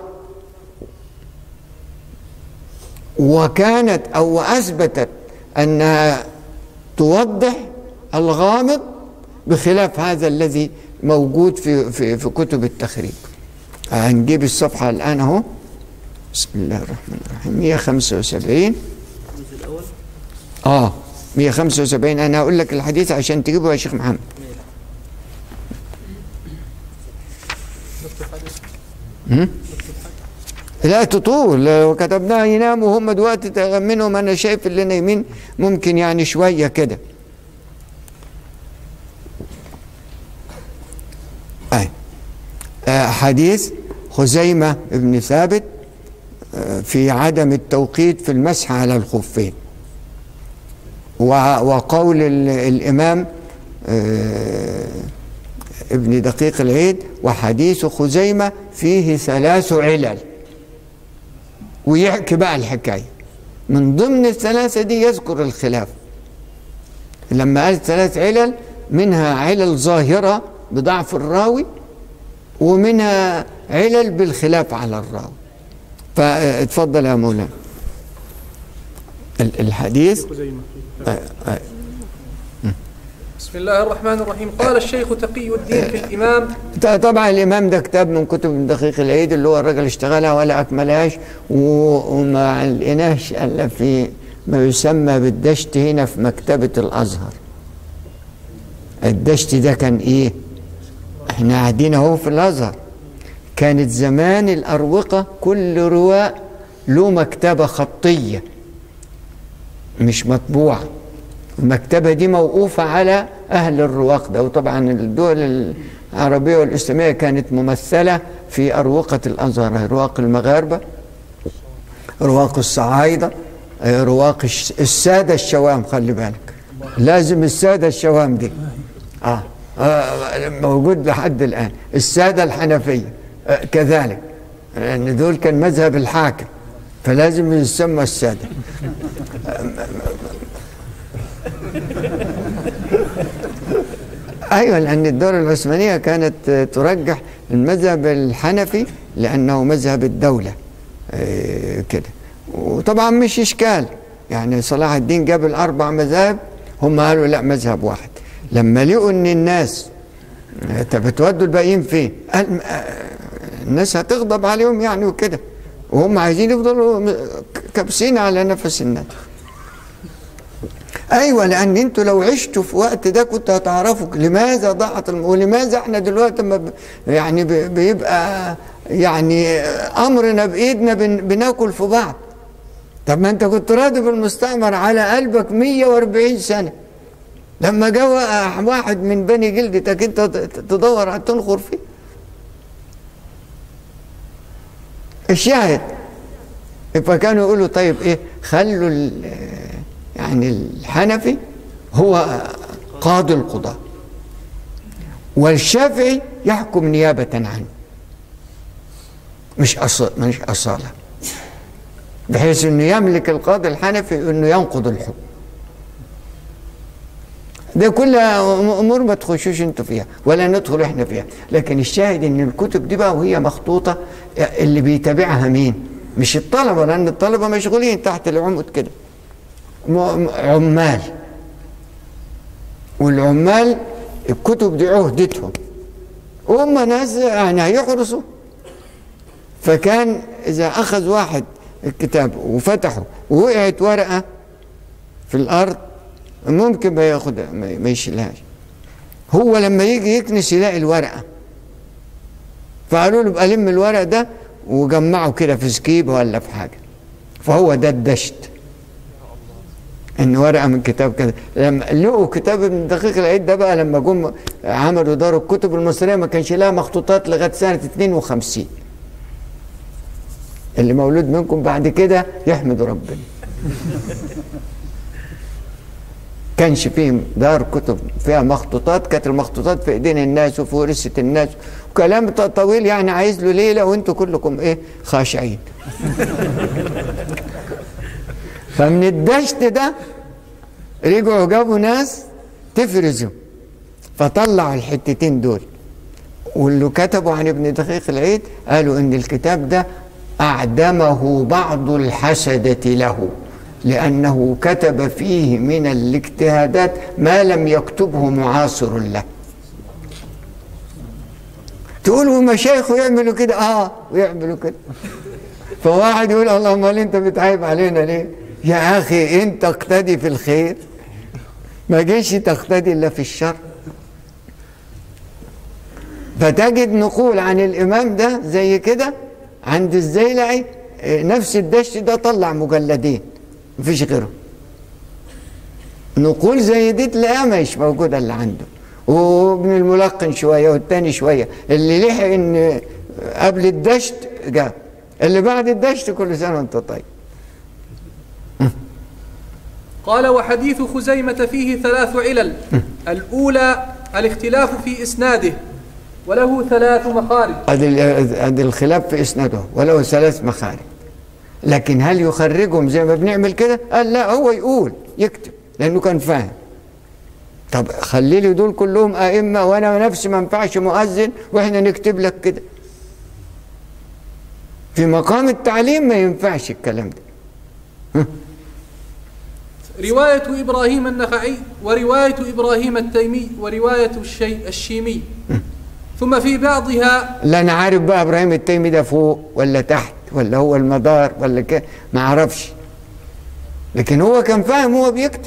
وكانت او اثبتت انها توضح الغامض بخلاف هذا الذي موجود في في في كتب التخريج هنجيب الصفحه الان اهو بسم الله الرحمن الرحيم 175 اه 175 انا هقول لك الحديث عشان تجيبه يا شيخ محمد هم؟ لا تطول لو كتبناها يناموا هم دلوقتي منهم انا شايف اللي نايمين ممكن يعني شويه كده أي. آه حديث خزيمة بن ثابت آه في عدم التوقيت في المسح على الخفين و- وقول ال- الإمام آه ابن دقيق العيد وحديث خزيمة فيه ثلاث علل ويحكي بقى الحكاية من ضمن الثلاثة دي يذكر الخلاف لما قال ثلاث علل منها علل ظاهرة بضعف الراوي ومنها علل بالخلاف على الراوي فاتفضل يا مولانا ال- الحديث آه، آه، بسم الله الرحمن الرحيم قال الشيخ تقي الدين في الإمام ط- طبعا الامام ده كتاب من كتب ابن دقيق العيد اللي هو الراجل اشتغلها ولا اكملهاش و- وما لقيناش الا في ما يسمى بالدشت هنا في مكتبه الازهر الدشت ده كان ايه احنا قاعدين اهو في الازهر كانت زمان الاروقه كل رواء له مكتبه خطيه مش مطبوعه المكتبة دي موقوفة على أهل الرواق ده وطبعا الدول العربية والإسلامية كانت ممثلة في أروقة الأزهر رواق المغاربة رواق الصعايدة آه، رواق الش- السادة الشوام خلي بالك لازم السادة الشوام دي آه. آه موجود لحد الآن السادة الحنفية آه كذلك لأن دول كان مذهب الحاكم فلازم يسمى السادة ايوه لان الدوله العثمانيه كانت ترجح المذهب الحنفي لانه مذهب الدوله آه، كده وطبعا مش اشكال يعني صلاح الدين جاب الاربع مذاهب هم قالوا لا مذهب واحد لما لقوا ان الناس آه، طب بتودوا الباقيين فين؟ قال آه، الناس هتغضب عليهم يعني وكده وهم عايزين يفضلوا م- كابسين على نفس الناس ايوه لان انتوا لو عشتوا في وقت ده كنتوا هتعرفوا لماذا ضاعت الم... ولماذا احنا دلوقتي ما ب... يعني ب... بيبقى يعني امرنا بايدنا بن... بناكل في بعض طب ما انت كنت راضي بالمستعمر على قلبك 140 سنه لما جاء واحد من بني جلدتك انت ت- تدور على تنخر فيه الشاهد فكانوا يقولوا طيب ايه خلوا ال- يعني الحنفي هو قاضي القضاة والشافعي يحكم نيابة عنه مش أص... مش أصالة بحيث انه يملك القاضي الحنفي انه ينقض الحكم ده كلها امور ما تخشوش انتوا فيها ولا ندخل احنا فيها لكن الشاهد ان الكتب دي بقى وهي مخطوطه اللي بيتابعها مين مش الطلبه لان الطلبه مشغولين تحت العمود كده م- عمال والعمال الكتب دي عهدتهم وهم ناس يعني هيحرسوا فكان اذا اخذ واحد الكتاب وفتحه ووقعت ورقه في الارض ممكن ما ياخدها ما ما يشيلهاش هو لما يجي يكنس يلاقي الورقه فقالوا له بقى لم الورق ده وجمعه كده في سكيبه ولا في حاجه فهو ده الدشت ان ورقه من كتاب كده لما لقوا كتاب ابن دقيق العيد ده بقى لما جم عملوا دار الكتب المصريه ما كانش لها مخطوطات لغايه سنه 52 اللي مولود منكم بعد كده يحمد ربنا كانش فيه دار كتب فيها مخطوطات كانت المخطوطات في ايدين الناس وفي ورثه الناس وكلام ط- طويل يعني عايز له ليله وانتوا كلكم ايه خاشعين فمن الدشت ده رجعوا جابوا ناس تفرزوا فطلعوا الحتتين دول واللي كتبوا عن ابن دقيق العيد قالوا ان الكتاب ده اعدمه بعض الحسده له لانه كتب فيه من الاجتهادات ما لم يكتبه معاصر له تقولوا مشايخه يعملوا كده اه ويعملوا كده فواحد يقول الله امال انت بتعيب علينا ليه يا اخي انت اقتدي في الخير ما جيش تقتدي الا في الشر فتجد نقول عن الامام ده زي كده عند الزيلعي اه، نفس الدش ده طلع مجلدين مفيش غيره نقول زي دي تلاقيها مش موجوده اللي عنده وابن الملقن شويه والتاني شويه اللي لحق ان قبل الدشت جاب اللي بعد الدشت كل سنه وانت طيب قال وحديث خزيمة فيه ثلاث علل الأولى الاختلاف في إسناده وله ثلاث مخارج ادي ال- ادي الخلاف في اسناده وله ثلاث مخارج لكن هل يخرجهم زي ما بنعمل كده؟ قال لا هو يقول يكتب لانه كان فاهم طب خلي لي دول كلهم ائمه وانا نفسي ما ينفعش مؤذن واحنا نكتب لك كده في مقام التعليم ما ينفعش الكلام ده رواية إبراهيم النخعي ورواية إبراهيم التيمي ورواية الشي الشيمي ثم في بعضها لا انا عارف بقى ابراهيم التيمي ده فوق ولا تحت ولا هو المدار ولا كده ما اعرفش لكن هو كان فاهم هو بيكتب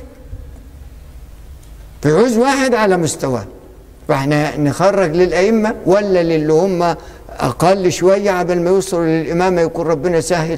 في عوز واحد على مستواه فاحنا نخرج للائمه ولا للي هم اقل شويه قبل ما يوصلوا للامامه يكون ربنا سهل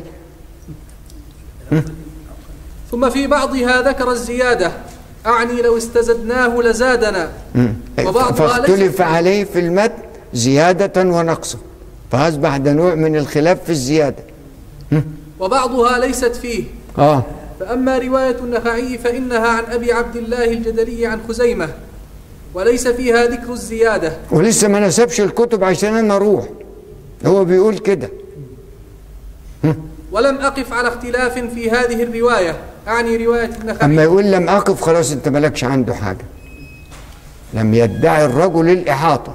ثم في بعضها ذكر الزيادة أعني لو استزدناه لزادنا وبعضها فاختلف ليس عليه في المتن زياده ونقصا فاصبح ده نوع من الخلاف في الزياده وبعضها ليست فيه اه فأما رواية النخعي فإنها عن أبي عبد الله الجدلي عن خزيمة وليس فيها ذكر الزيادة ولسه ما نسبش الكتب عشان انا اروح هو بيقول كده ولم أقف على اختلاف في هذه الرواية أعني رواية اما النخعي يقول لم اقف خلاص انت مالكش عنده حاجه لم يدعي الرجل الاحاطه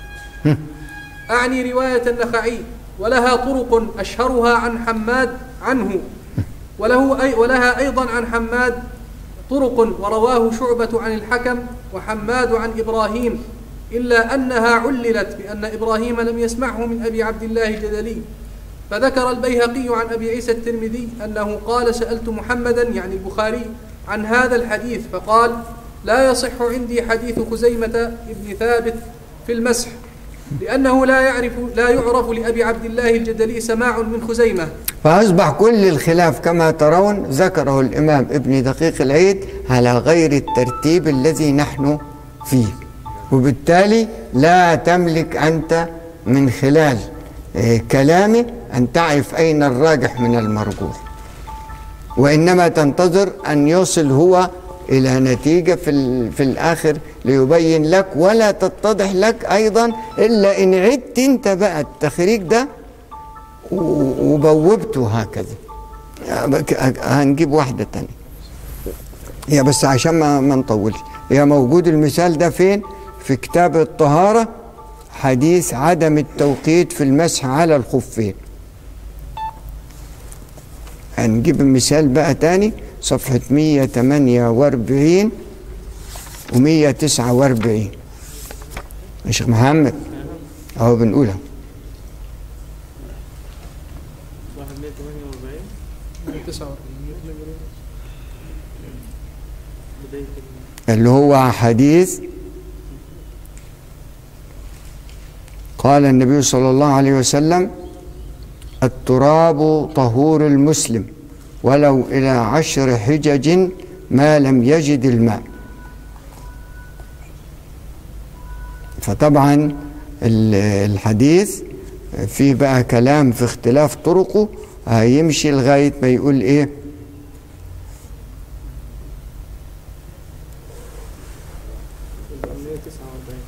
أعني رواية النخعي ولها طرق أشهرها عن حماد عنه وله أي ولها أيضا عن حماد طرق ورواه شعبة عن الحكم وحماد عن إبراهيم إلا أنها عللت بأن إبراهيم لم يسمعه من أبي عبد الله الجدلي فذكر البيهقي عن أبي عيسى الترمذي أنه قال سألت محمدا يعني البخاري عن هذا الحديث فقال لا يصح عندي حديث خزيمة ابن ثابت في المسح لأنه لا يعرف لا يعرف لأبي عبد الله الجدلي سماع من خزيمة فاصبح كل الخلاف كما ترون ذكره الامام ابن دقيق العيد على غير الترتيب الذي نحن فيه وبالتالي لا تملك انت من خلال آه، كلامه أن تعرف أين الراجح من المرجوح وإنما تنتظر أن يصل هو إلى نتيجة في, ال- في الآخر ليبين لك ولا تتضح لك أيضا إلا إن عدت أنت بقى التخريج ده و- وبوبته هكذا هنجيب واحدة تانية هي بس عشان ما, ما نطولش هي موجود المثال ده فين في كتاب الطهارة حديث عدم التوقيت في المسح على الخفين هنجيب المثال بقى تاني صفحة 148 و 149 يا شيخ محمد اهو بنقولها واحد مية تمانية وأربعين 49 بداية ال- اللي هو حديث قال النبي صلى الله عليه وسلم التراب طهور المسلم ولو إلى عشر حجج ما لم يجد الماء فطبعا ال- الحديث فيه بقى كلام في اختلاف طرقه هيمشي لغاية ما يقول ايه مية تسعة وأربعين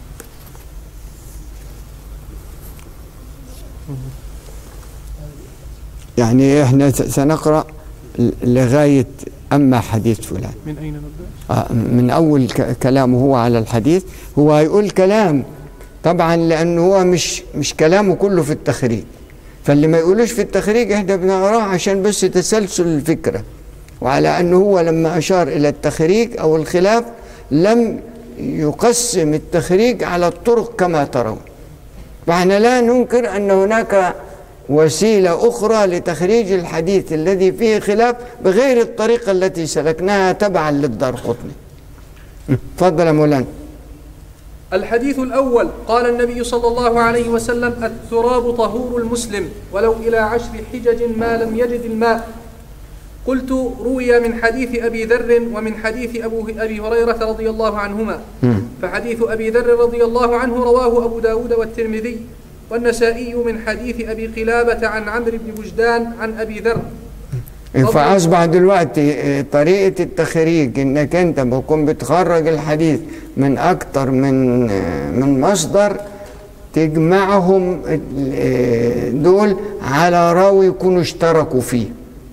يعني احنا س- سنقرأ ل- لغاية أما حديث فلان من أين نبدأ؟ آه، من أول ك- كلامه هو على الحديث هو هيقول كلام طبعا لأنه هو مش مش كلامه كله في التخريج فاللي ما يقولوش في التخريج احنا بنقراه عشان بس تسلسل الفكرة وعلى أنه هو لما أشار إلى التخريج أو الخلاف لم يقسم التخريج على الطرق كما ترون فاحنا لا ننكر أن هناك وسيلة أخرى لتخريج الحديث الذي فيه خلاف بغير الطريقة التي سلكناها تبعا للدار قطني تفضل يا مولانا الحديث الأول قال النبي صلى الله عليه وسلم التراب طهور المسلم ولو إلى عشر حجج ما لم يجد الماء قلت روي من حديث أبي ذر ومن حديث أبو أبي هريرة رضي الله عنهما فحديث أبي ذر رضي الله عنه رواه أبو داود والترمذي والنسائي من حديث أبي قلابة عن عمرو بن بجدان عن أبي ذر فأصبح دلوقتي آه، طريقة التخريج إنك أنت بكون بتخرج الحديث من أكتر من آه، من مصدر تجمعهم آه، دول على راوي يكونوا اشتركوا فيه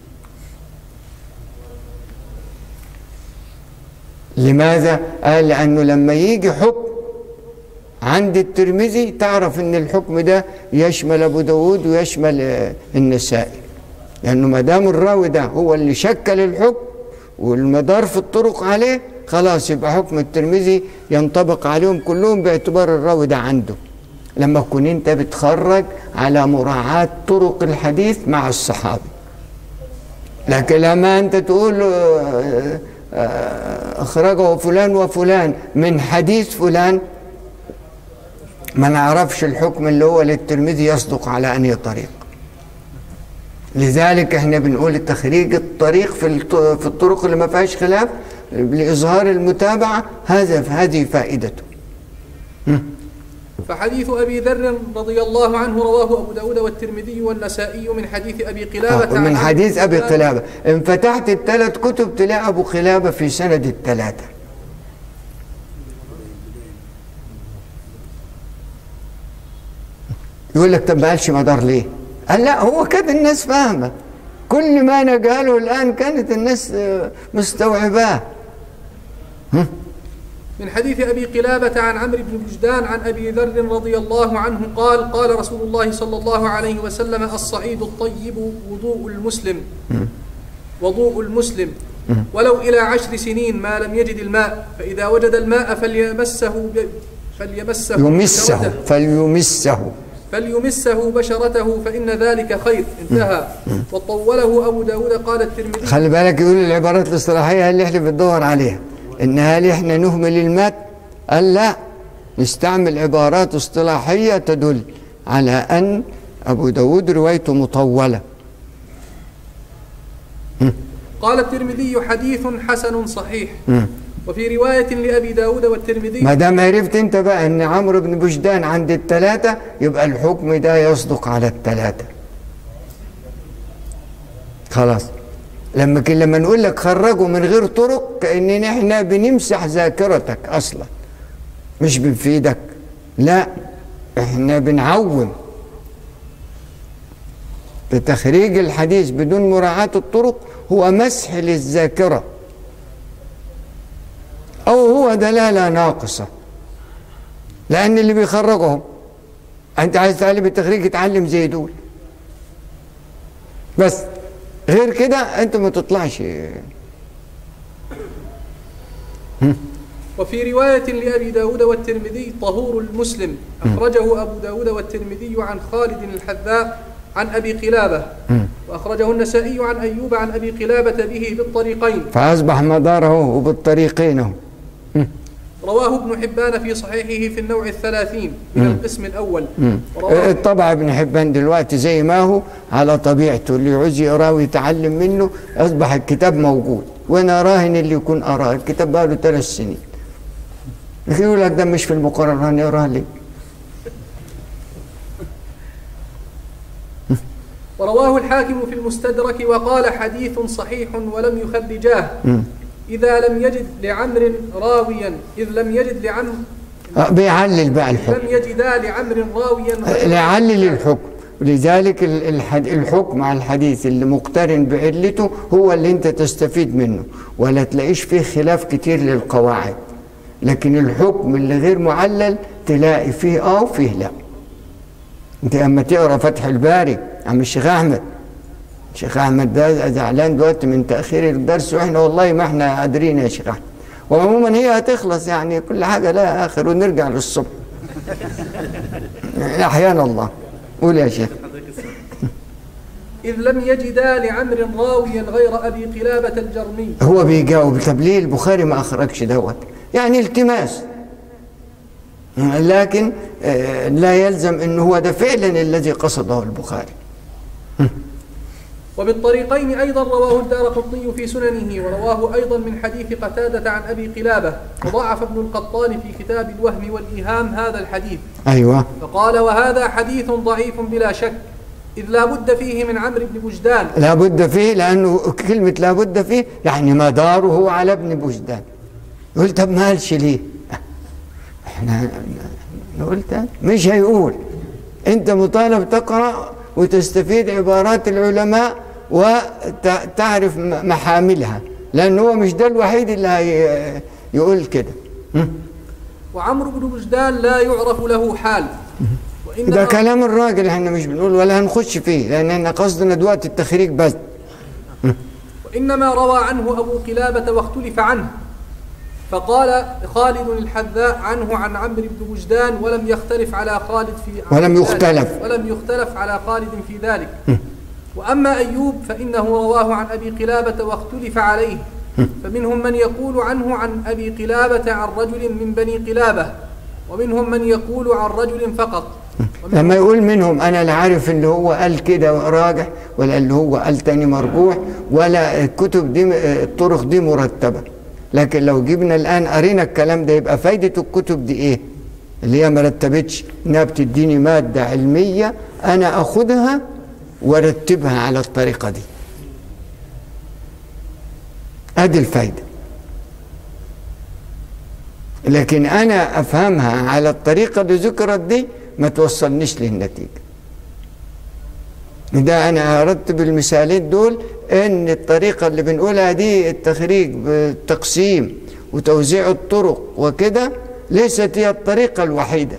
لماذا؟ قال لأنه لما يجي حكم عند الترمذي تعرف ان الحكم ده يشمل ابو داود ويشمل آه، النسائي لانه ما دام الراوي ده هو اللي شكل الحكم والمدار في الطرق عليه خلاص يبقى حكم الترمذي ينطبق عليهم كلهم باعتبار الراوي ده عنده لما تكون انت بتخرج على مراعاة طرق الحديث مع الصحابي لكن لما انت تقول آه، آه، اخرجه فلان وفلان من حديث فلان ما نعرفش الحكم اللي هو للترمذي يصدق على أنهي طريق لذلك احنا بنقول التخريج الطريق في الط- في الطرق اللي ما فيهاش خلاف لإظهار المتابعة هذا هذه فائدته فحديث أبي ذر رضي الله عنه رواه أبو داود والترمذي والنسائي من حديث أبي قلابة عن من عمرو حديث بن أبي بجدان قلابة إن فتحت الثلاث كتب تلاقي أبو قلابة في سند الثلاثة يقول لك طب ما قالش مدار ليه؟ قال لا هو كانت الناس فاهمة كل ما أنا قاله الآن كانت الناس آه، مستوعباه من حديث أبي قلابة عن عمرو بن بجدان عن أبي ذر رضي الله عنه قال قال رسول الله صلى الله عليه وسلم الصعيد الطيب وضوء المسلم وضوء المسلم ولو إلى عشر سنين ما لم يجد الماء فإذا وجد الماء فليمسه ب... فليمسه يمسه بشرته فليمسه فليمسه بشرته فإن ذلك خير انتهى وطوله أبو داود قال الترمذي خلي بالك يقول العبارات الاصطلاحية اللي احنا بندور عليها ان هل احنا نهمل المات قال لا نستعمل عبارات اصطلاحية تدل على ان ابو داود روايته مطولة قال الترمذي حديث حسن صحيح وفي رواية لأبي داود والترمذي ما دام عرفت انت بقى ان عمرو بن بجدان عند الثلاثة يبقى الحكم ده يصدق على الثلاثة خلاص لما ك- لما نقول لك خرجوا من غير طرق كأننا احنا بنمسح ذاكرتك أصلا مش بنفيدك لا احنا بنعوم بتخريج الحديث بدون مراعاة الطرق هو مسح للذاكرة أو هو دلالة ناقصة لأن اللي بيخرجهم أنت عايز تعلم التخريج اتعلم زي دول بس غير كده أنت ما تطلعش وفي رواية لأبي داود والترمذي طهور المسلم أخرجه أبو داود والترمذي عن خالد الحذاء عن أبي قلابة وأخرجه النسائي عن أيوب عن أبي قلابة به بالطريقين فأصبح مداره وبالطريقين اهو. رواه ابن حبان في صحيحه في النوع الثلاثين من القسم الأول ورواه الطبع ابن حبان دلوقتي زي ما هو على طبيعته اللي يعوز يقراه ويتعلم منه أصبح الكتاب موجود وأنا راهن اللي يكون قراه الكتاب بقى له ثلاث سنين لكن يقول لك ده مش في المقرر هنقراه ليه؟ ورواه الحاكم في المستدرك وقال حديث صحيح ولم يخرجاه إذا لم يجد لعمر راويا إذ لم يجد لعمر آه، بيعلل بقى الحكم لم يجدا لعمر راويا لعلل الحكم ولذلك ال- الحد الحكم على الحديث اللي مقترن بعلته هو اللي انت تستفيد منه ولا تلاقيش فيه خلاف كتير للقواعد لكن الحكم اللي غير معلل تلاقي فيه اه وفيه لا انت اما تقرا فتح الباري عم الشيخ احمد الشيخ احمد ده زعلان دلوقتي من تاخير الدرس واحنا والله ما احنا قادرين يا شيخ احمد وعموما هي هتخلص يعني كل حاجه لها اخر ونرجع للصبح احيانا الله قول يا شيخ إذ لم يجدا لعمر راويا غير أبي قلابة الجرمي هو بيجاوب طب ليه البخاري ما اخرجش دوت يعني التماس لكن آه، لا يلزم ان هو ده فعلا الذي قصده البخاري وبالطريقين أيضا رواه الدار قطني في سننه ورواه أيضا من حديث قتادة عن أبي قلابة وضعف ابن القطان في كتاب الوهم والإيهام هذا الحديث ايوه فقال وهذا حديث ضعيف بلا شك إذ لا بد فيه من عمرو بن بجدان لابد فيه لانه كلمه لابد فيه يعني مداره على ابن بوجدان يقول طب ما قالش ليه احنا نقول تاني مش هيقول انت مطالب تقرا وتستفيد عبارات العلماء وتعرف م- محاملها لان هو مش ده الوحيد اللي هي يقول كده وعمرو بن بجدان لا يعرف له حال ده وإنما كلام الراجل احنا مش بنقول ولا هنخش فيه لان احنا قصدنا دلوقتي التخريج بس وإنما روى عنه أبو قلابة واختلف عنه فقال خالد الحذاء عنه عن عمرو بن وجدان ولم يختلف على خالد في ولم ذلك. يختلف. ولم يختلف على خالد في ذلك وأما أيوب فإنه رواه عن أبي قلابة واختلف عليه فمنهم من يقول عنه عن أبي قلابة عن رجل من بني قلابة ومنهم من يقول عن رجل فقط ومنهم لما يقول منهم انا لا عارف اللي هو قال كده راجح ولا اللي هو قال تاني مرجوح ولا الكتب دي الطرق دي مرتبه لكن لو جبنا الان قرينا الكلام ده يبقى فايده الكتب دي ايه؟ اللي هي ما رتبتش انها بتديني ماده علميه انا اخدها وارتبها على الطريقه دي. ادي الفايده. لكن انا افهمها على الطريقه اللي ذكرت دي ما توصلنيش للنتيجه ده انا ارتب المثالين دول ان الطريقه اللي بنقولها دي التخريج بالتقسيم وتوزيع الطرق وكده ليست هي الطريقه الوحيده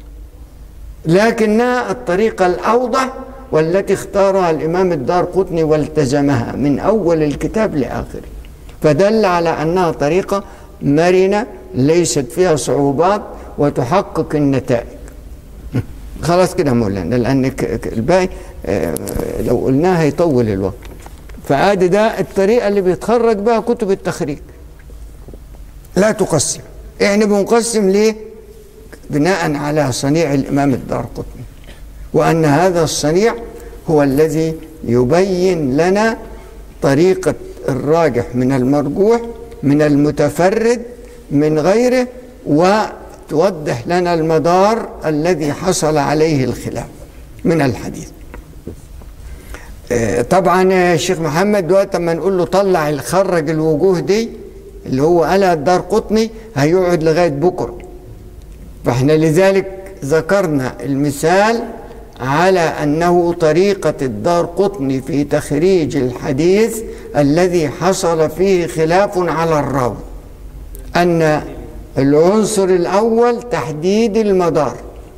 لكنها الطريقه الاوضح والتي اختارها الامام الدار قطني والتزمها من اول الكتاب لاخره فدل على انها طريقه مرنه ليست فيها صعوبات وتحقق النتائج خلاص كده مولانا لان ك- ك- الباقي آه، لو قلناه هيطول الوقت فادي ده الطريقه اللي بيتخرج بها كتب التخريج لا تقسم احنا بنقسم ليه بناء على صنيع الامام الدار قطني وان هذا الصنيع هو الذي يبين لنا طريقه الراجح من المرجوح من المتفرد من غيره وتوضح لنا المدار الذي حصل عليه الخلاف من الحديث آه، طبعا يا شيخ محمد وقت ما نقول له طلع خرج الوجوه دي اللي هو قالها الدار قطني هيقعد لغايه بكره فاحنا لذلك ذكرنا المثال على انه طريقه الدار قطني في تخريج الحديث الذي حصل فيه خلاف على الراوي ان العنصر الاول تحديد المدار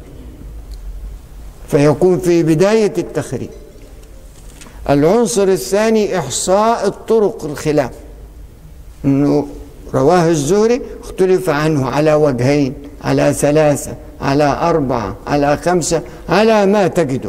فيكون في بدايه التخريج العنصر الثاني إحصاء الطرق الخلاف أنه رواه الزهري اختلف عنه على وجهين على ثلاثة على أربعة على خمسة على ما تجده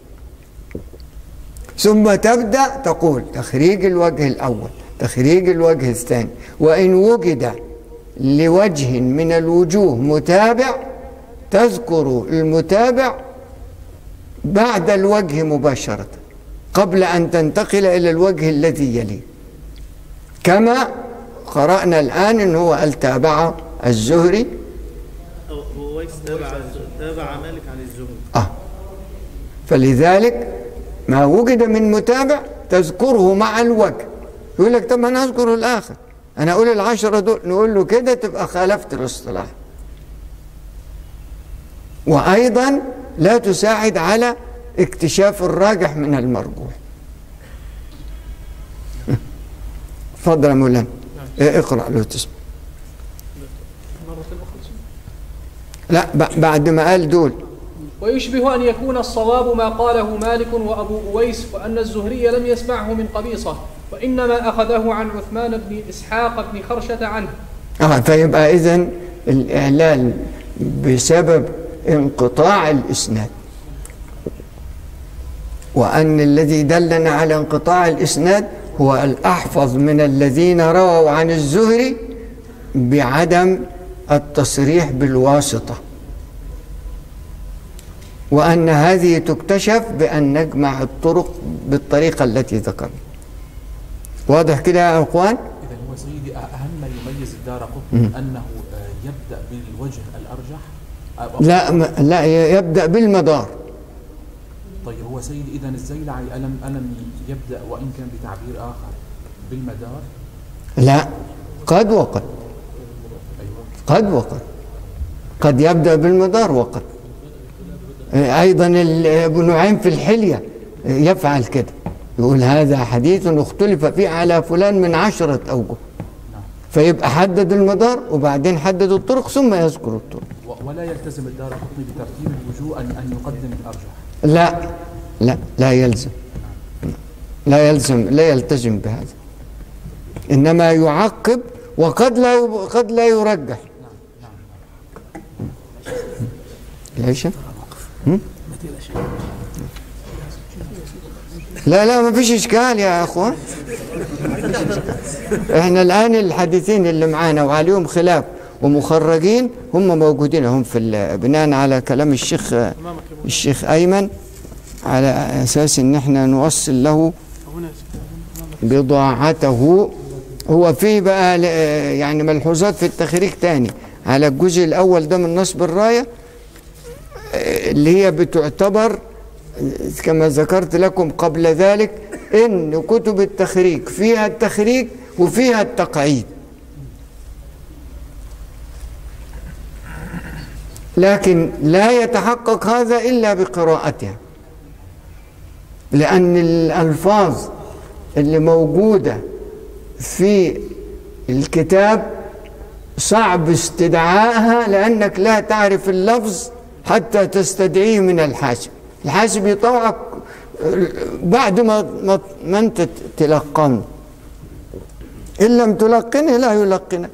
ثم تبدأ تقول تخريج الوجه الأول تخريج الوجه الثاني وإن وجد لوجه من الوجوه متابع تذكر المتابع بعد الوجه مباشرة قبل أن تنتقل إلى الوجه الذي يليه كما قرأنا الآن أنه هو قال تابع الزهري هو هو ويس تابع تابع مالك عن الزهري آه فلذلك ما وجد من متابع تذكره مع الوجه يقول لك طب ما انا اذكر الاخر انا اقول العشره دول نقول له كده تبقى خالفت الاصطلاح وايضا لا تساعد على اكتشاف الراجح من المرجوح اتفضل يا مولانا إيه، اقرا لو تسمع مرة أخرى لا ب- بعد ما قال دول ويشبه أن يكون الصواب ما قاله مالك وأبو أويس وأن الزهري لم يسمعه من قبيصة وإنما أخذه عن عثمان بن إسحاق بن خرشة عنه اه فيبقى اذا الاعلال بسبب انقطاع الاسناد وان الذي دلنا على انقطاع الاسناد هو الاحفظ من الذين رووا عن الزهري بعدم التصريح بالواسطه وان هذه تكتشف بان نجمع الطرق بالطريقه التي ذكرنا واضح كده يا اخوان إذا هو سيدي أهم ما يميز الدار قطني أنه آه، يبدأ بالوجه الأرجح أو- لا م- لا يبدا بالمدار طيب هو سيدي إذا الزيلعي ألم ألم يبدأ وإن كان بتعبير آخر بالمدار لا قد وقد أيوه قد وقد قد يبدأ بالمدار وقد أيضا ال- ابن نعيم في الحلية يفعل كده يقول هذا حديث اختلف فيه على فلان من عشرة أوجه فيبقى حدد المدار وبعدين حدد الطرق ثم يذكر الطرق و- ولا يلتزم الدار قطني بترتيب الوجوه أن أن يقدم الأرجح لا لا لا يلزم لا يلزم لا يلتزم بهذا إنما يعقب وقد لا يب- قد لا يرجح ليش؟ هم؟ لا لا ما فيش اشكال يا اخوان احنا الان الحديثين اللي معانا وعليهم خلاف ومخرجين هم موجودين هم في ال- بناء على كلام الشيخ الشيخ ايمن على اساس ان احنا نوصل له بضاعته هو في بقى ل- يعني ملحوظات في التخريج تاني على الجزء الاول ده من نصب الرايه آه، اللي هي بتعتبر آه، كما ذكرت لكم قبل ذلك ان كتب التخريج فيها التخريج وفيها التقعيد لكن لا يتحقق هذا الا بقراءتها لأن الألفاظ اللي موجودة في الكتاب صعب استدعائها لأنك لا تعرف اللفظ حتى تستدعيه من الحاسب الحاسب يطوعك بعد ما ما, ما أنت تلقنه إن لم تلقنه لا يلقنك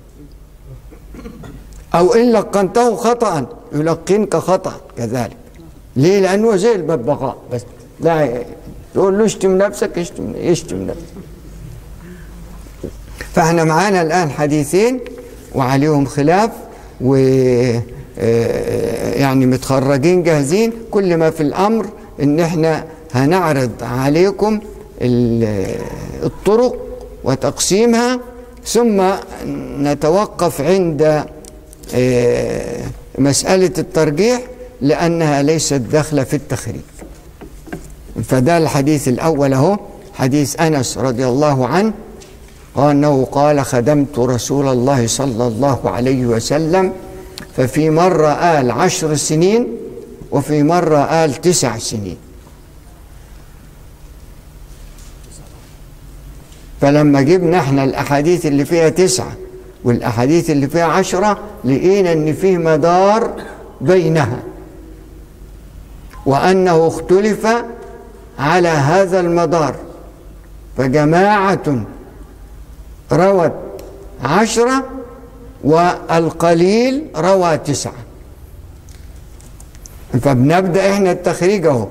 أو إن لقنته خطأ يلقنك خطأ كذلك ليه؟ لأنه زي الببغاء بس لا تقول له اشتم نفسك اشتم يشتم نفسك فاحنا معانا الآن حديثين وعليهم خلاف و آه، يعني متخرجين جاهزين كل ما في الأمر إن احنا هنعرض عليكم ال- الطرق وتقسيمها ثم نتوقف عند آه، مسألة الترجيح لأنها ليست داخلة في التخريج فده الحديث الأول أهو حديث أنس رضي الله عنه قال أنه قال خدمت رسول الله صلى الله عليه وسلم ففي مرة قال عشر سنين وفي مرة قال تسع سنين فلما جبنا احنا الأحاديث اللي فيها تسعة والأحاديث اللي فيها عشرة لقينا أن فيه مدار بينها وأنه اختلف على هذا المدار فجماعة روت عشرة والقليل روى تسعة فبنبدأ احنا التخريج اهو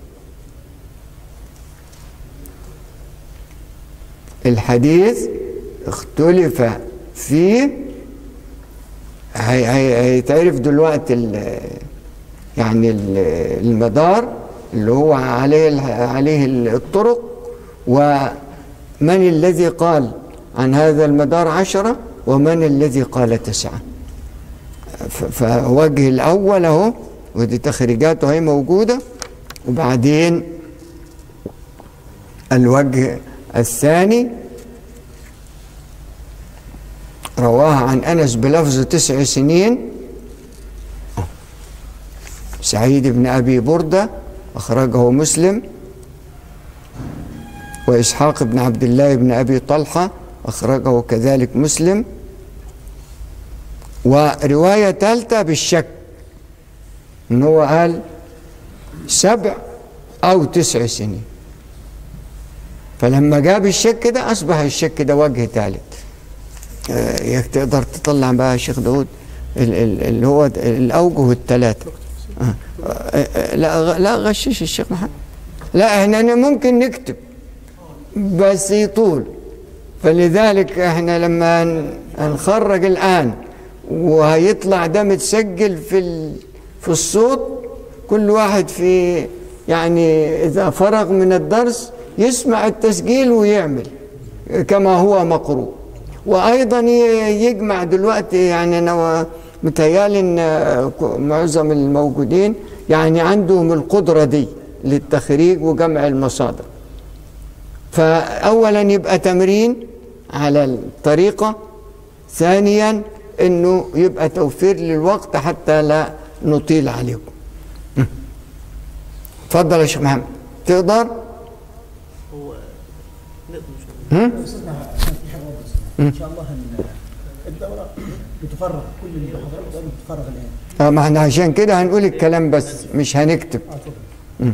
الحديث اختلف فيه هي هي هيتعرف دلوقتي ال يعني ال المدار اللي هو عليه عليه الطرق ومن الذي قال عن هذا المدار عشرة ومن الذي قال تسعة ف- فوجه الأول أهو ودي تخريجاته هي موجودة وبعدين الوجه الثاني رواه عن أنس بلفظ تسع سنين سعيد بن أبي بردة أخرجه مسلم وإسحاق بن عبد الله بن أبي طلحة أخرجه كذلك مسلم ورواية ثالثة بالشك إن هو قال سبع أو تسع سنين فلما جاب الشك ده أصبح الشك ده وجه ثالث آه، ياك تقدر تطلع بقى يا شيخ داود ال- ال- اللي هو د- الأوجه الثلاثة آه، آه، آه، لا غ- لا غشش الشيخ محمد لا احنا ممكن نكتب بس يطول فلذلك احنا لما ن- نخرج الآن وهيطلع ده متسجل في ال- في الصوت كل واحد في يعني إذا فرغ من الدرس يسمع التسجيل ويعمل كما هو مقروء وأيضا ي- يجمع دلوقتي يعني أنا متهيألي إن معظم الموجودين يعني عندهم القدرة دي للتخريج وجمع المصادر فأولا يبقى تمرين على الطريقة ثانيا انه يبقى توفير للوقت حتى لا نطيل عليكم اتفضل يا شيخ محمد تقدر هو نقدر إن شاء الله. استاذنا عشان في حاجه واضحه ان شاء الله هن الدوره بتفرغ كل اللي حضرتك بتقوله بتفرغ الان آه، ما احنا عشان كده هنقول الكلام بس مش هنكتب اه اتفضل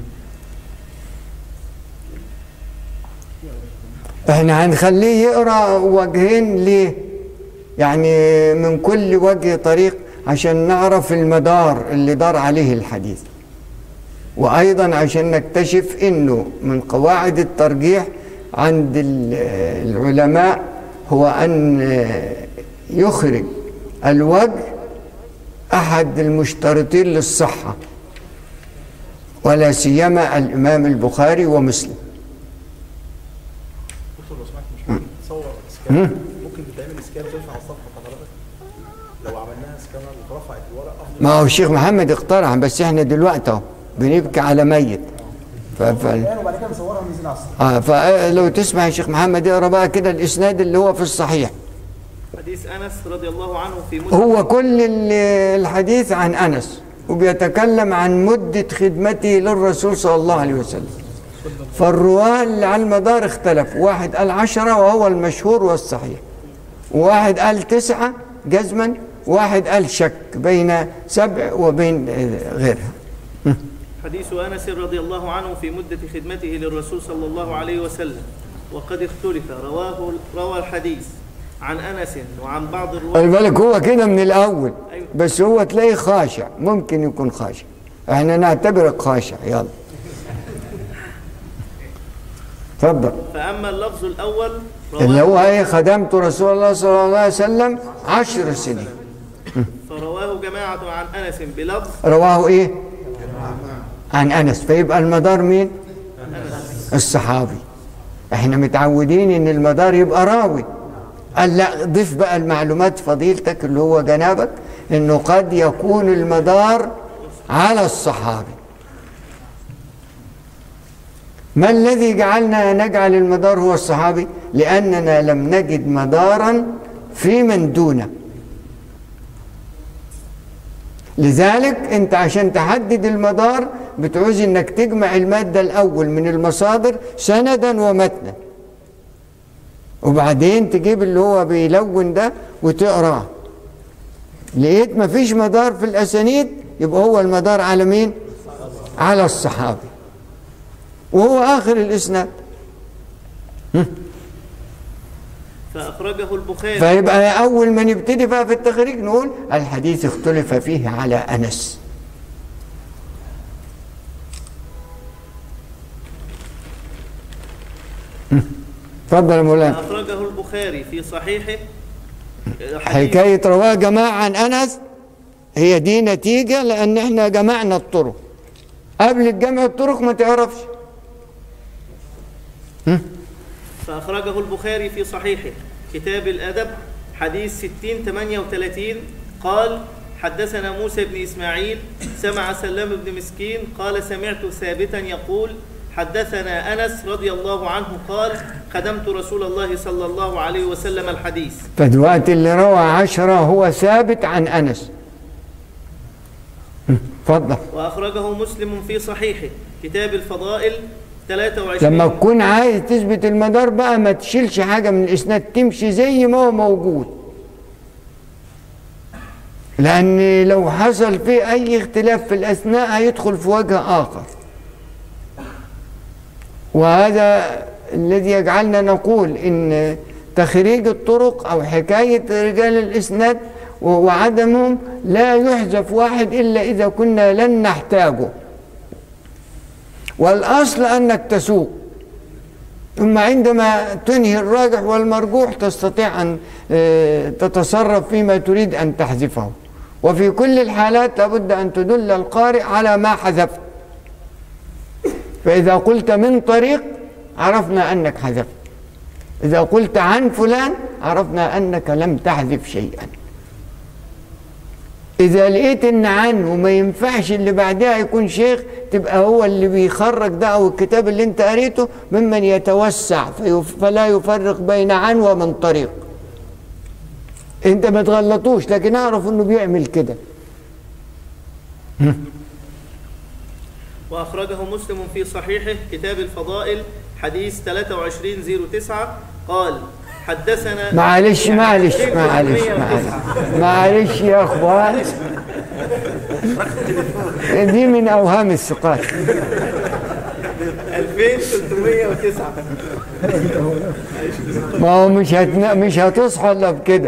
احنا هنخليه يقرا وجهين ليه يعني من كل وجه طريق عشان نعرف المدار اللي دار عليه الحديث وايضا عشان نكتشف انه من قواعد الترجيح عند ال- العلماء هو ان يخرج الوجه احد المشترطين للصحه ولا سيما الامام البخاري ومسلم دكتور لو سمحت مش ممكن تصور سكان ممكن تتعمل سكان ترفع على الصفحه حضرتك لو عملناها سكانر واترفعت الورق افضل ما هو الشيخ محمد اقترح بس احنا دلوقتي اهو بنبكي على ميت ف... ف... الان وبعد كده نصورها وننزل على الصفحه آه فلو تسمع يا شيخ محمد اقرا بقى كده الاسناد اللي هو في الصحيح حديث انس رضي الله عنه في مدة هو كل ال- الحديث عن انس وبيتكلم عن مده خدمته للرسول صلى الله عليه وسلم فالرواه اللي على المدار اختلفوا واحد قال عشرة وهو المشهور والصحيح وواحد قال تسعة جزما واحد قال شك بين سبع وبين آه، غيرها حديث انس رضي الله عنه في مدة خدمته للرسول صلى الله عليه وسلم وقد اختلف رواه روى الحديث عن انس وعن بعض الرواة خلي بالك هو كده من الاول أيوة. بس هو تلاقيه خاشع ممكن يكون خاشع احنا نعتبرك خاشع يلا اتفضل فاما اللفظ الاول اللي هو رواه ايه خدمت رسول الله صلى الله عليه وسلم عشر سنين فرواه جماعة عن انس بلفظ رواه ايه عن انس فيبقى المدار مين الصحابي احنا متعودين ان المدار يبقى راوي قال لا ضيف بقى المعلومات فضيلتك اللي هو جنابك انه قد يكون المدار على الصحابي ما الذي جعلنا نجعل المدار هو الصحابي لأننا لم نجد مدارا في من دونه لذلك انت عشان تحدد المدار بتعوز انك تجمع المادة الاول من المصادر سندا ومتنا وبعدين تجيب اللي هو بيلون ده وتقراه لقيت مفيش مدار في الاسانيد يبقى هو المدار على مين على الصحابي وهو اخر الاسناد فأخرجه البخاري فيبقى اول ما نبتدي بقى في التخريج نقول الحديث اختلف فيه على انس اتفضل يا مولانا فأخرجه البخاري في صحيحه حديث حكاية رواه جماعة عن أنس هي دي نتيجة لأن احنا جمعنا الطرق قبل الجمع الطرق ما تعرفش فأخرجه البخاري في صحيحه كتاب الأدب حديث 60 38 قال حدثنا موسى بن إسماعيل سمع سلام بن مسكين قال سمعت ثابتا يقول حدثنا أنس رضي الله عنه قال خدمت رسول الله صلى الله عليه وسلم الحديث فدلوقتي اللي روى عشرة هو ثابت عن أنس اتفضل وأخرجه مسلم في صحيحه كتاب الفضائل 23 لما تكون عايز تثبت المدار بقى ما تشيلش حاجة من الإسناد تمشي زي ما هو موجود لأن لو حصل فيه أي اختلاف في الأثناء هيدخل في وجه آخر وهذا الذي يجعلنا نقول إن تخريج الطرق أو حكاية رجال الإسناد و- وعدمهم لا يحذف واحد إلا إذا كنا لن نحتاجه والأصل أنك تسوق ثم عندما تنهي الراجح والمرجوح تستطيع أن آه، تتصرف فيما تريد أن تحذفه وفي كل الحالات لابد أن تدل القارئ على ما حذفت فإذا قلت من طريق عرفنا أنك حذفت إذا قلت عن فلان عرفنا أنك لم تحذف شيئا إذا لقيت إن عنه وما ينفعش اللي بعدها يكون شيخ تبقى هو اللي بيخرج ده أو الكتاب اللي أنت قريته ممن يتوسع فيف- فلا يفرق بين عن ومن طريق أنت ما تغلطوش لكن أعرف إنه بيعمل كده وأخرجه مسلم في صحيحه كتاب الفضائل حديث 2309 قال حدثنا معلش معلش معلش معلش معلش يا اخوان دي من اوهام الثقات 2309 ما هو مش هتنا مش هتصحى الا بكده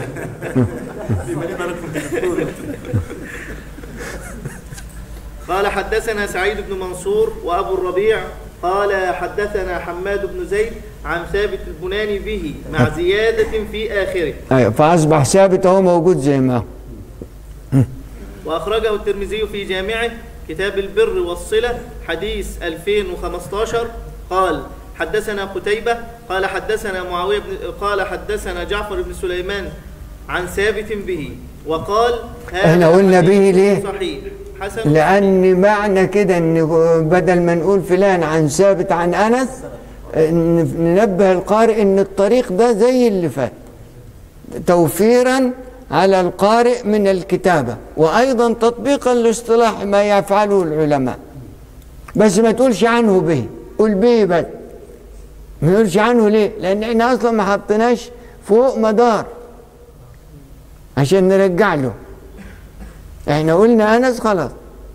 قال حدثنا سعيد بن منصور وأبو الربيع قال حدثنا حماد بن زيد عن ثابت البناني به مع زيادة في آخره ايوه فاصبح ثابت اهو موجود زي ما هو وأخرجه الترمذي في جامعه كتاب البر والصلة حديث 2015 قال حدثنا قتيبة قال حدثنا معاوية بن قال حدثنا جعفر بن سليمان عن ثابت به وقال هذا إحنا قلنا به حديث ليه؟ صحيح حسن لان معنى كده ان بدل ما نقول فلان عن ثابت عن انس ن- ننبه القارئ ان الطريق ده زي اللي فات توفيرا على القارئ من الكتابة وأيضا تطبيقا لاصطلاح ما يفعله العلماء بس ما تقولش عنه به قول به بس ما تقولش عنه ليه لأن احنا أصلا ما حطيناش فوق مدار عشان نرجع له احنا قلنا أنس خلاص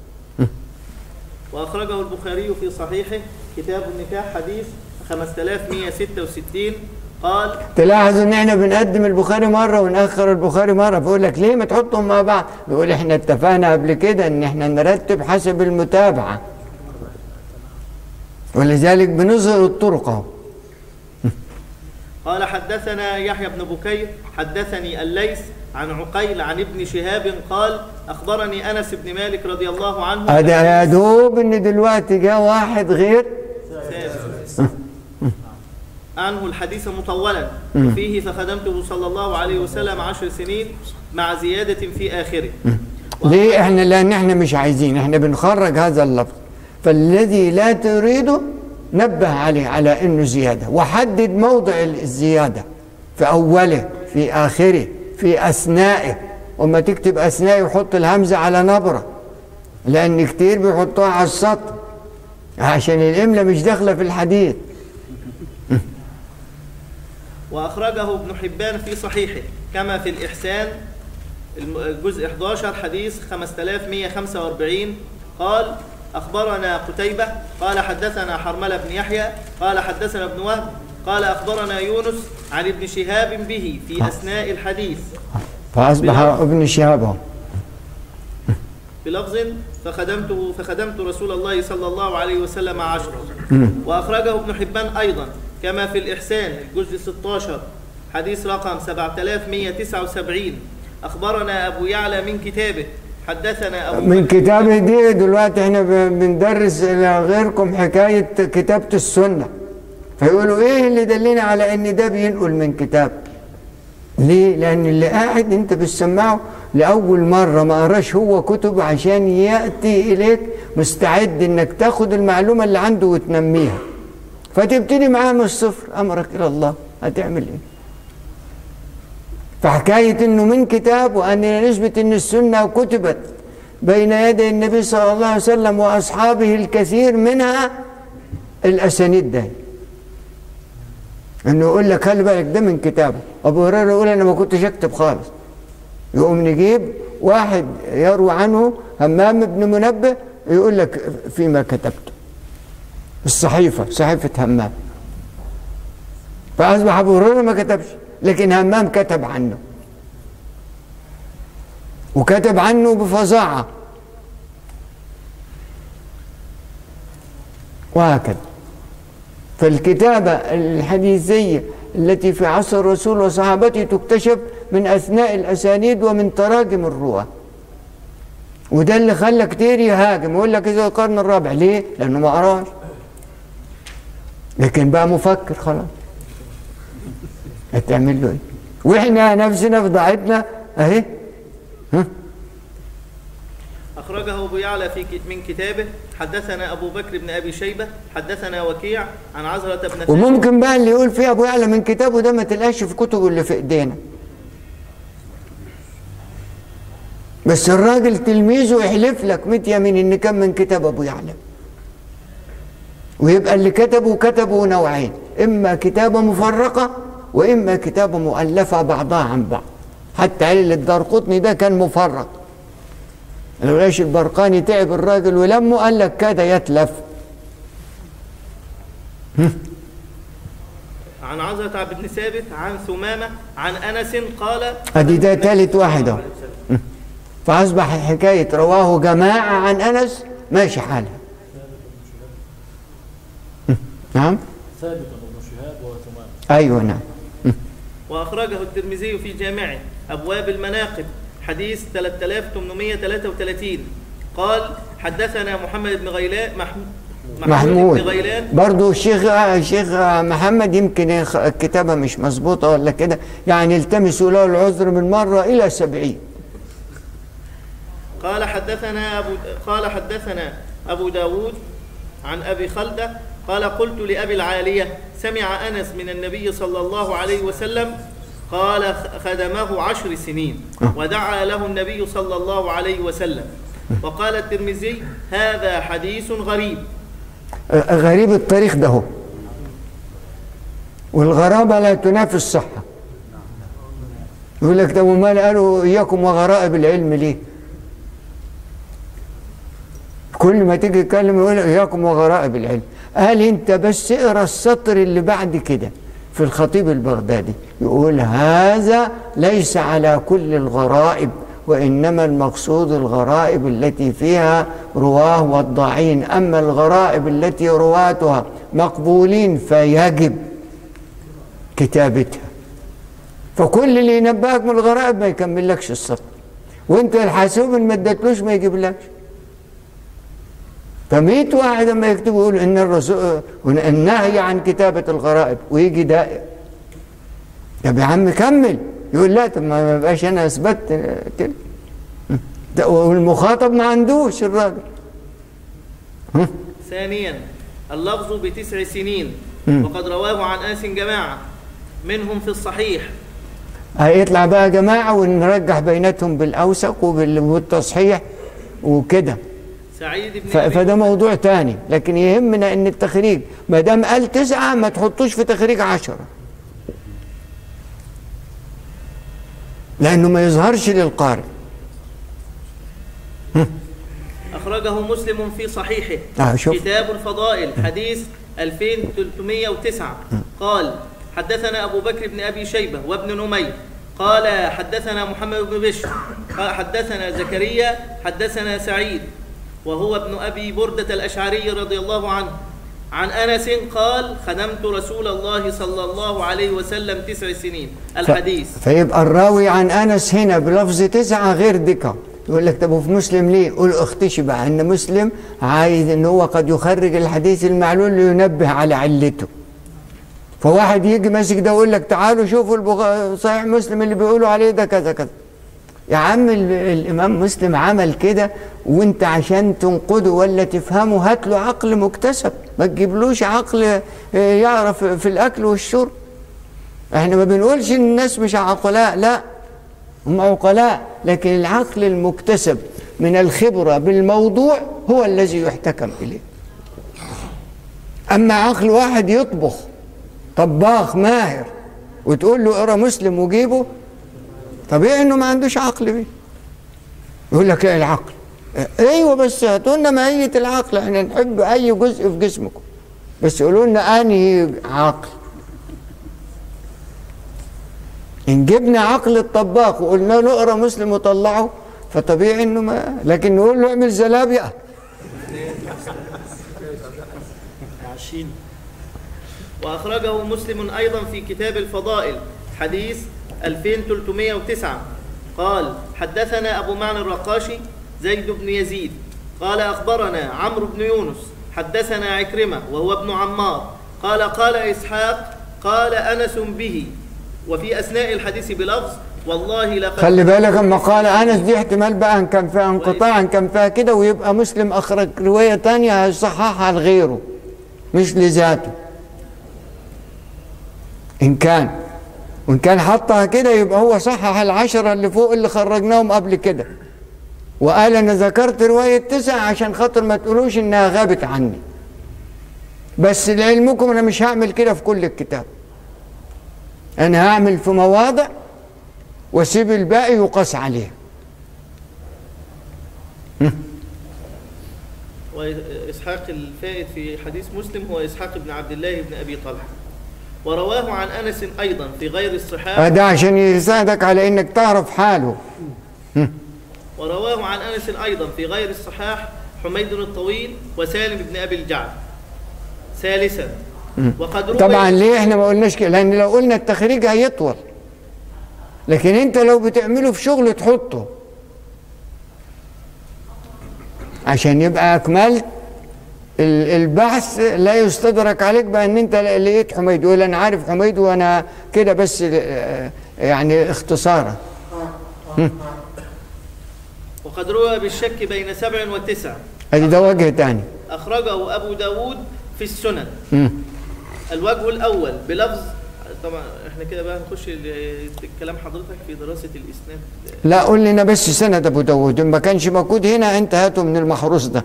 وأخرجه البخاري في صحيحه كتاب النكاح حديث 5166 قال تلاحظ ان احنا بنقدم البخاري مره ونأخر البخاري مره فيقول لك ليه ما تحطهم مع بعض بيقول احنا اتفقنا قبل كده ان احنا نرتب حسب المتابعه ولذلك بنظهر الطرق اهو قال حدثنا يحيى بن بكير حدثني الليث عن عقيل عن ابن شهاب قال أخبرني أنس بن مالك رضي الله عنه هذا يا دوب ان دلوقتي جاء واحد غير عنه الحديث مطولا وفيه فخدمته صلى الله عليه وسلم عشر سنين مع زيادة في آخره ليه احنا لان احنا مش عايزين احنا بنخرج هذا اللفظ فالذي لا تريده نبه عليه على انه زياده وحدد موضع الزياده في اوله في اخره في اثنائه وما تكتب اثنائه يحط الهمزه على نبره لان كتير بيحطوها على السطر عشان الامله مش داخله في الحديث وأخرجه ابن حبان في صحيحه كما في الإحسان الم- الجزء 11 حديث 5145 قال أخبرنا قتيبة قال حدثنا حرملة بن يحيى قال حدثنا ابن وهب قال أخبرنا يونس عن ابن شهاب به في أثناء الحديث فاصبح بلفظ. ابن شهاب أهو. بلفظ فخدمته فخدمت رسول الله صلى الله عليه وسلم عشرا وأخرجه ابن حبان أيضا كما في الإحسان الجزء 16 حديث رقم 7179 أخبرنا أبو يعلى من كتابه حدثنا أبو من كتابه دي دلوقتي احنا ب- بندرس الى غيركم حكايه كتابه السنه فيقولوا ايه اللي دلنا على ان ده بينقل من كتاب ليه لان اللي قاعد انت بتسمعه لاول مره ما قراش هو كتب عشان ياتي اليك مستعد انك تاخد المعلومه اللي عنده وتنميها فتبتدي معاه من الصفر امرك الى الله هتعمل ايه فحكاية انه من كتاب واننا نثبت ان السنة كتبت بين يدي النبي صلى الله عليه وسلم واصحابه الكثير منها الاسانيد ده انه يقول لك خلي بالك ده من كتابه ابو هريره يقول انا ما كنتش اكتب خالص يقوم نجيب واحد يروي عنه همام بن منبه يقول لك فيما كتبته الصحيفه صحيفه همام فاصبح ابو هريره ما كتبش لكن همام كتب عنه وكتب عنه بفظاعه وهكذا فالكتابة الحديثية التي في عصر الرسول وصحابته تكتشف من أثناء الأسانيد ومن تراجم الرواة وده اللي خلى كتير يهاجم يقول لك إذا القرن الرابع ليه؟ لأنه ما قراش لكن بقى مفكر خلاص هتعمل له ايه؟ واحنا نفسنا في ضاعتنا اهي ها أخرجه أبو يعلى في ك- من كتابه حدثنا أبو بكر بن أبي شيبة حدثنا وكيع عن عزرة بن ثابت وممكن بقى اللي يقول فيه ابو يعلى من كتابه ده ما تلقاش في كتبه اللي في ايدينا بس الراجل تلميذه يحلف لك 100 يمين ان كان من كتاب ابو يعلى ويبقى اللي كتبه كتبه نوعين اما كتابه مفرقه واما كتابه مؤلفه بعضها عن بعض حتى علل الدار قطني ده كان مفرق الغيش البرقاني تعب الراجل ولمه قال لك كاد يتلف عن عزرة بن ثابت عن ثمامة عن أنس قال ادي ده ثالث واحد اهو فاصبح حكايه رواه جماعه عن انس ماشي حالها نعم ثابت بن شهاب وثمان ايوه نعم وأخرجه الترمذي في جامعه أبواب المناقب حديث 3833 قال حدثنا محمد بن غيلان محمود محمود بن غيلان برضو الشيخ الشيخ محمد يمكن يخ- الكتابه مش مظبوطه ولا كده يعني التمسوا له العذر من مره الى سبعين قال حدثنا أبو قال حدثنا أبو داود عن أبي خلدة قال قلت لأبي العالية سمع أنس من النبي صلى الله عليه وسلم قال خ- خدمه عشر سنين ودعا له النبي صلى الله عليه وسلم وقال الترمذي هذا حديث غريب غريب التاريخ ده هو والغرابة لا تنافي الصحة يقول لك طب ومال قالوا إياكم وغرائب العلم ليه كل ما تيجي تتكلم يقول إياكم وغرائب العلم قال أنت بس اقرا السطر اللي بعد كده في الخطيب البغدادي يقول هذا ليس على كل الغرائب وإنما المقصود الغرائب التي فيها رواه وضاعين أما الغرائب التي رواتها مقبولين فيجب كتابتها فكل اللي ينبهك من الغرائب ما يكملكش السطر وانت الحاسوب ان ما ادتلوش ما يجيبلكش فميت واحد لما يكتبوا يقول ان الرسول النهي عن كتابه الغرائب ويجي دائر طب يا عم كمل يقول لا طب ما يبقاش انا اثبت كده ده والمخاطب ما عندوش الراجل ثانيا اللفظ بتسع سنين مم. وقد رواه عن أنس جماعة منهم في الصحيح هيطلع بقى جماعة ونرجح بيناتهم بالأوثق وبال- والتصحيح وكده سعيد بن ف- أبي فده موضوع تاني لكن يهمنا ان التخريج ما دام قال تسعة ما تحطوش في تخريج عشرة لأنه ما يظهرش للقارئ أخرجه مسلم في صحيحه آه، شوف. كتاب الفضائل حديث 2309 قال حدثنا أبو بكر بن أبي شيبة وابن نمير قال حدثنا محمد بن بشر قال حدثنا زكريا حدثنا سعيد وهو ابن أبي بردة الأشعري رضي الله عنه عن أنس قال خدمت رسول الله صلى الله عليه وسلم تسع سنين الحديث فيبقى الراوي عن أنس هنا بلفظ تسعة غير دكة يقول لك طب وفي مسلم ليه؟ قول اختشي بقى ان مسلم عايز ان هو قد يخرج الحديث المعلول لينبه على علته فواحد يجي ماسك ده ويقول لك تعالوا شوفوا البخ- صحيح مسلم اللي بيقولوا عليه ده كذا كذا يا عم ال- الامام مسلم عمل كده وانت عشان تنقده ولا تفهمه هات له عقل مكتسب ما تجيبلوش عقل آه، يعرف في الاكل والشرب احنا ما بنقولش ان الناس مش عقلاء لا هم عقلاء لكن العقل المكتسب من الخبرة بالموضوع هو الذي يحتكم إليه أما عقل واحد يطبخ طباخ ماهر وتقول له اقرا مسلم وجيبه طبيعي انه ما عندوش عقل بيه يقول لك ايه العقل ايوه بس هاتوا لنا ماهيه العقل احنا نحب اي جزء في جسمكم بس قولوا لنا انهي عقل ان جبنا عقل الطباخ وقلنا له اقرا مسلم وطلعه فطبيعي انه ما لكن نقول له اعمل زلابيا عشين وأخرجه مسلم أيضا في كتاب الفضائل حديث 2309 قال حدثنا أبو معنى الرقاشي زيد بن يزيد قال أخبرنا عمرو بن يونس حدثنا عكرمة وهو ابن عمار قال قال إسحاق قال أنس به وفي أثناء الحديث بلفظ والله لقد خلي بالك اما قال انس دي احتمال بقى ان كان فيها انقطاع ان كان فيها كده ويبقى مسلم اخرج روايه تانية هيصححها لغيره مش لذاته ان كان وان كان حطها كده يبقى هو صحح العشرة اللي فوق اللي خرجناهم قبل كده وقال انا ذكرت رواية تسعة عشان خاطر ما تقولوش انها غابت عني بس لعلمكم انا مش هعمل كده في كل الكتاب انا هعمل في مواضع وسيب الباقي يقاس عليه وإسحاق الفائد في حديث مسلم هو إسحاق بن عبد الله بن أبي طلحة ورواه عن أنس أيضا في غير الصحاح ده عشان يساعدك على انك تعرف حاله ورواه عن انس ايضا في غير الصحاح حميد الطويل وسالم بن ابي الجعد ثالثا وقد روي طبعا ليه احنا ما قلناش كده لان لو قلنا التخريج هيطول لكن انت لو بتعمله في شغل تحطه عشان يبقى اكملت ال- البحث لا يستدرك عليك بان انت لقيت حميد يقول انا عارف حميد وانا كده بس اه، يعني اختصارا وقد روى بالشك بين سبع وتسع ادي ده وجه تاني اخرجه ابو داود في السنن مم. الوجه الاول بلفظ طبعا احنا كده بقى نخش ل- كلام حضرتك في دراسه الاسناد لا قول لنا بس سند ابو داود إن ما كانش موجود هنا انت هاته من المحروس ده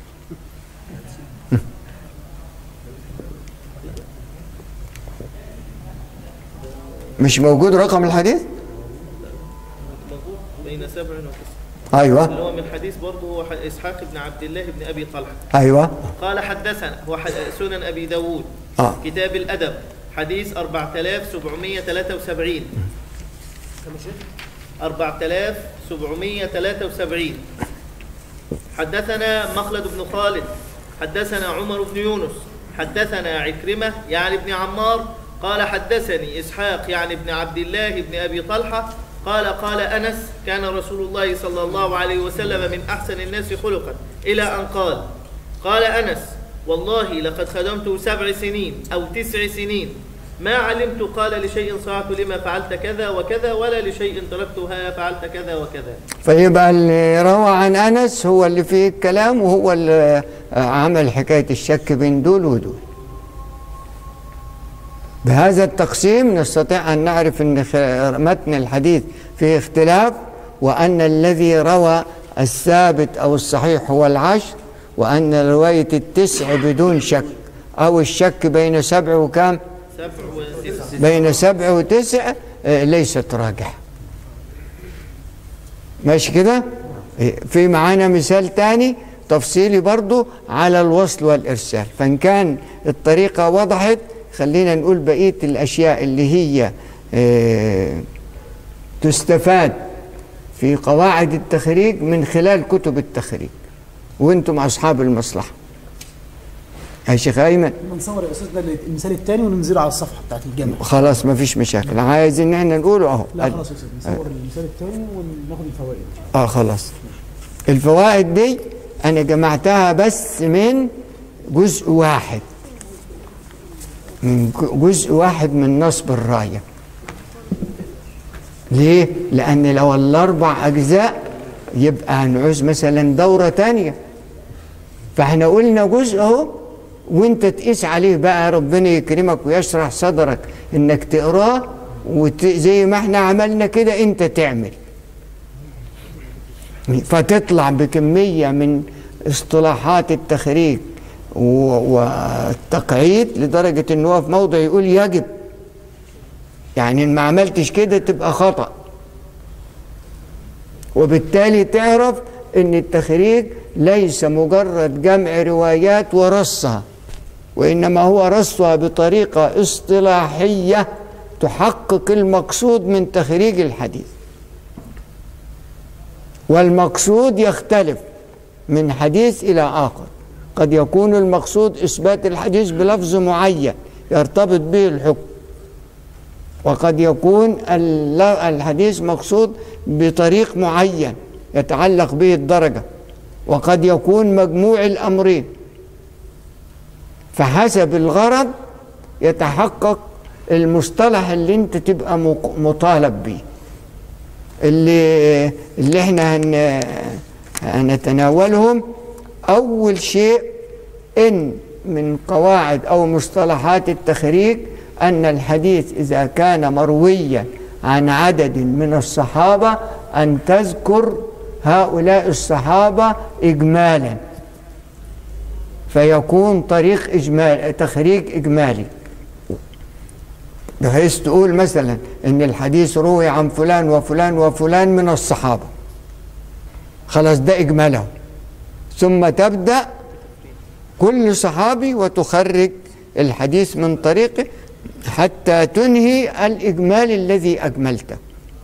مش موجود رقم الحديث موجود بين سبع وتسع اللي ايوه هو من حديث برضه هو ح- اسحاق بن عبد الله بن ابي طلحه ايوه قال حدثنا هو ح- سنن ابي داود اه كتاب الأدب حديث 4773 4773 حدثنا مخلد بن خالد حدثنا عمر بن يونس حدثنا عكرمة يعني ابن عمار قال حدثني إسحاق يعني ابن عبد الله بن أبي طلحة قال قال أنس كان رسول الله صلى الله عليه وسلم من أحسن الناس خلقا إلى أن قال قال أنس والله لقد خدمت سبع سنين أو تسع سنين ما علمت قال لشيء صنعت لما فعلت كذا وكذا ولا لشيء تركتها فعلت كذا وكذا فيبقى اللي روى عن انس هو اللي فيه الكلام وهو اللي عمل حكايه الشك بين دول ودول. بهذا التقسيم نستطيع ان نعرف ان خ- متن الحديث فيه اختلاف وان الذي روى الثابت او الصحيح هو العشر وان روايه التسع بدون شك او الشك بين سبع وكم؟ سبع وست بين سبع وتسع آه، ليست راجحة ماشي كده إيه، في معانا مثال تاني تفصيلي برضو على الوصل والإرسال فإن كان الطريقة وضحت خلينا نقول بقية الأشياء اللي هي آه، تستفاد في قواعد التخريج من خلال كتب التخريج وانتم أصحاب المصلحة يا شيخ أيمن بنصور يا استاذنا المثال الثاني وننزله على الصفحه بتاعت الجامعه خلاص ما فيش مشاكل عايز ان احنا نقوله اهو لا خلاص يا استاذ نصور المثال الثاني وناخد الفوائد اه خلاص الفوائد دي انا جمعتها بس من جزء واحد من ج- جزء واحد من نصب الرايه ليه لان لو الاربع اجزاء يبقى هنعوز مثلا دوره تانية فاحنا قلنا جزء اهو وانت تقيس عليه بقى ربنا يكرمك ويشرح صدرك انك تقراه وزي ما احنا عملنا كده انت تعمل فتطلع بكمية من اصطلاحات التخريج و- والتقعيد لدرجة ان هو في موضع يقول يجب يعني ان ما عملتش كده تبقى خطأ وبالتالي تعرف ان التخريج ليس مجرد جمع روايات ورصها وانما هو رصها بطريقة اصطلاحية تحقق المقصود من تخريج الحديث والمقصود يختلف من حديث إلى آخر قد يكون المقصود إثبات الحديث بلفظ معين يرتبط به الحكم وقد يكون الل- الحديث مقصود بطريق معين يتعلق به الدرجة وقد يكون مجموع الأمرين فحسب الغرض يتحقق المصطلح اللي انت تبقى مق- مطالب بيه اللي اللي احنا هن هنتناولهم اول شيء ان من قواعد او مصطلحات التخريج ان الحديث اذا كان مرويا عن عدد من الصحابه ان تذكر هؤلاء الصحابه اجمالا فيكون طريق اجمال تخريج اجمالي بحيث تقول مثلا ان الحديث روي عن فلان وفلان وفلان من الصحابه خلاص ده اجماله ثم تبدا كل صحابي وتخرج الحديث من طريقه حتى تنهي الاجمال الذي اجملته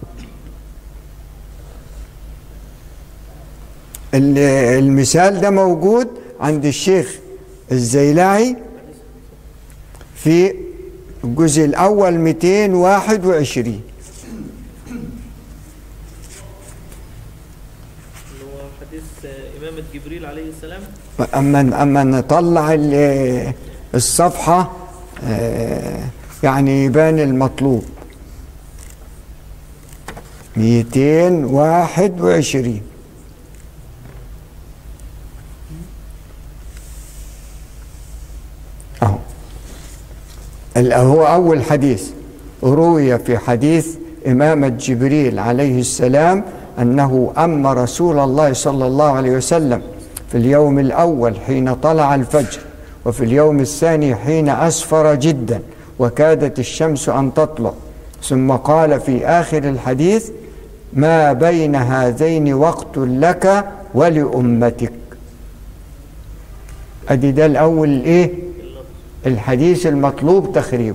ال- المثال ده موجود عند الشيخ الزيلاعي في الجزء الأول 221 اللي هو حديث آه، إمامة جبريل عليه السلام أما أما نطلع ال- الصفحة آه، يعني يبان المطلوب 221 أهو ال- هو أول حديث روي في حديث إمامة جبريل عليه السلام أنه أما رسول الله صلى الله عليه وسلم في اليوم الأول حين طلع الفجر وفي اليوم الثاني حين أسفر جدا وكادت الشمس أن تطلع ثم قال في آخر الحديث ما بين هذين وقت لك ولأمتك أدي ده الأول إيه الحديث المطلوب تخريجه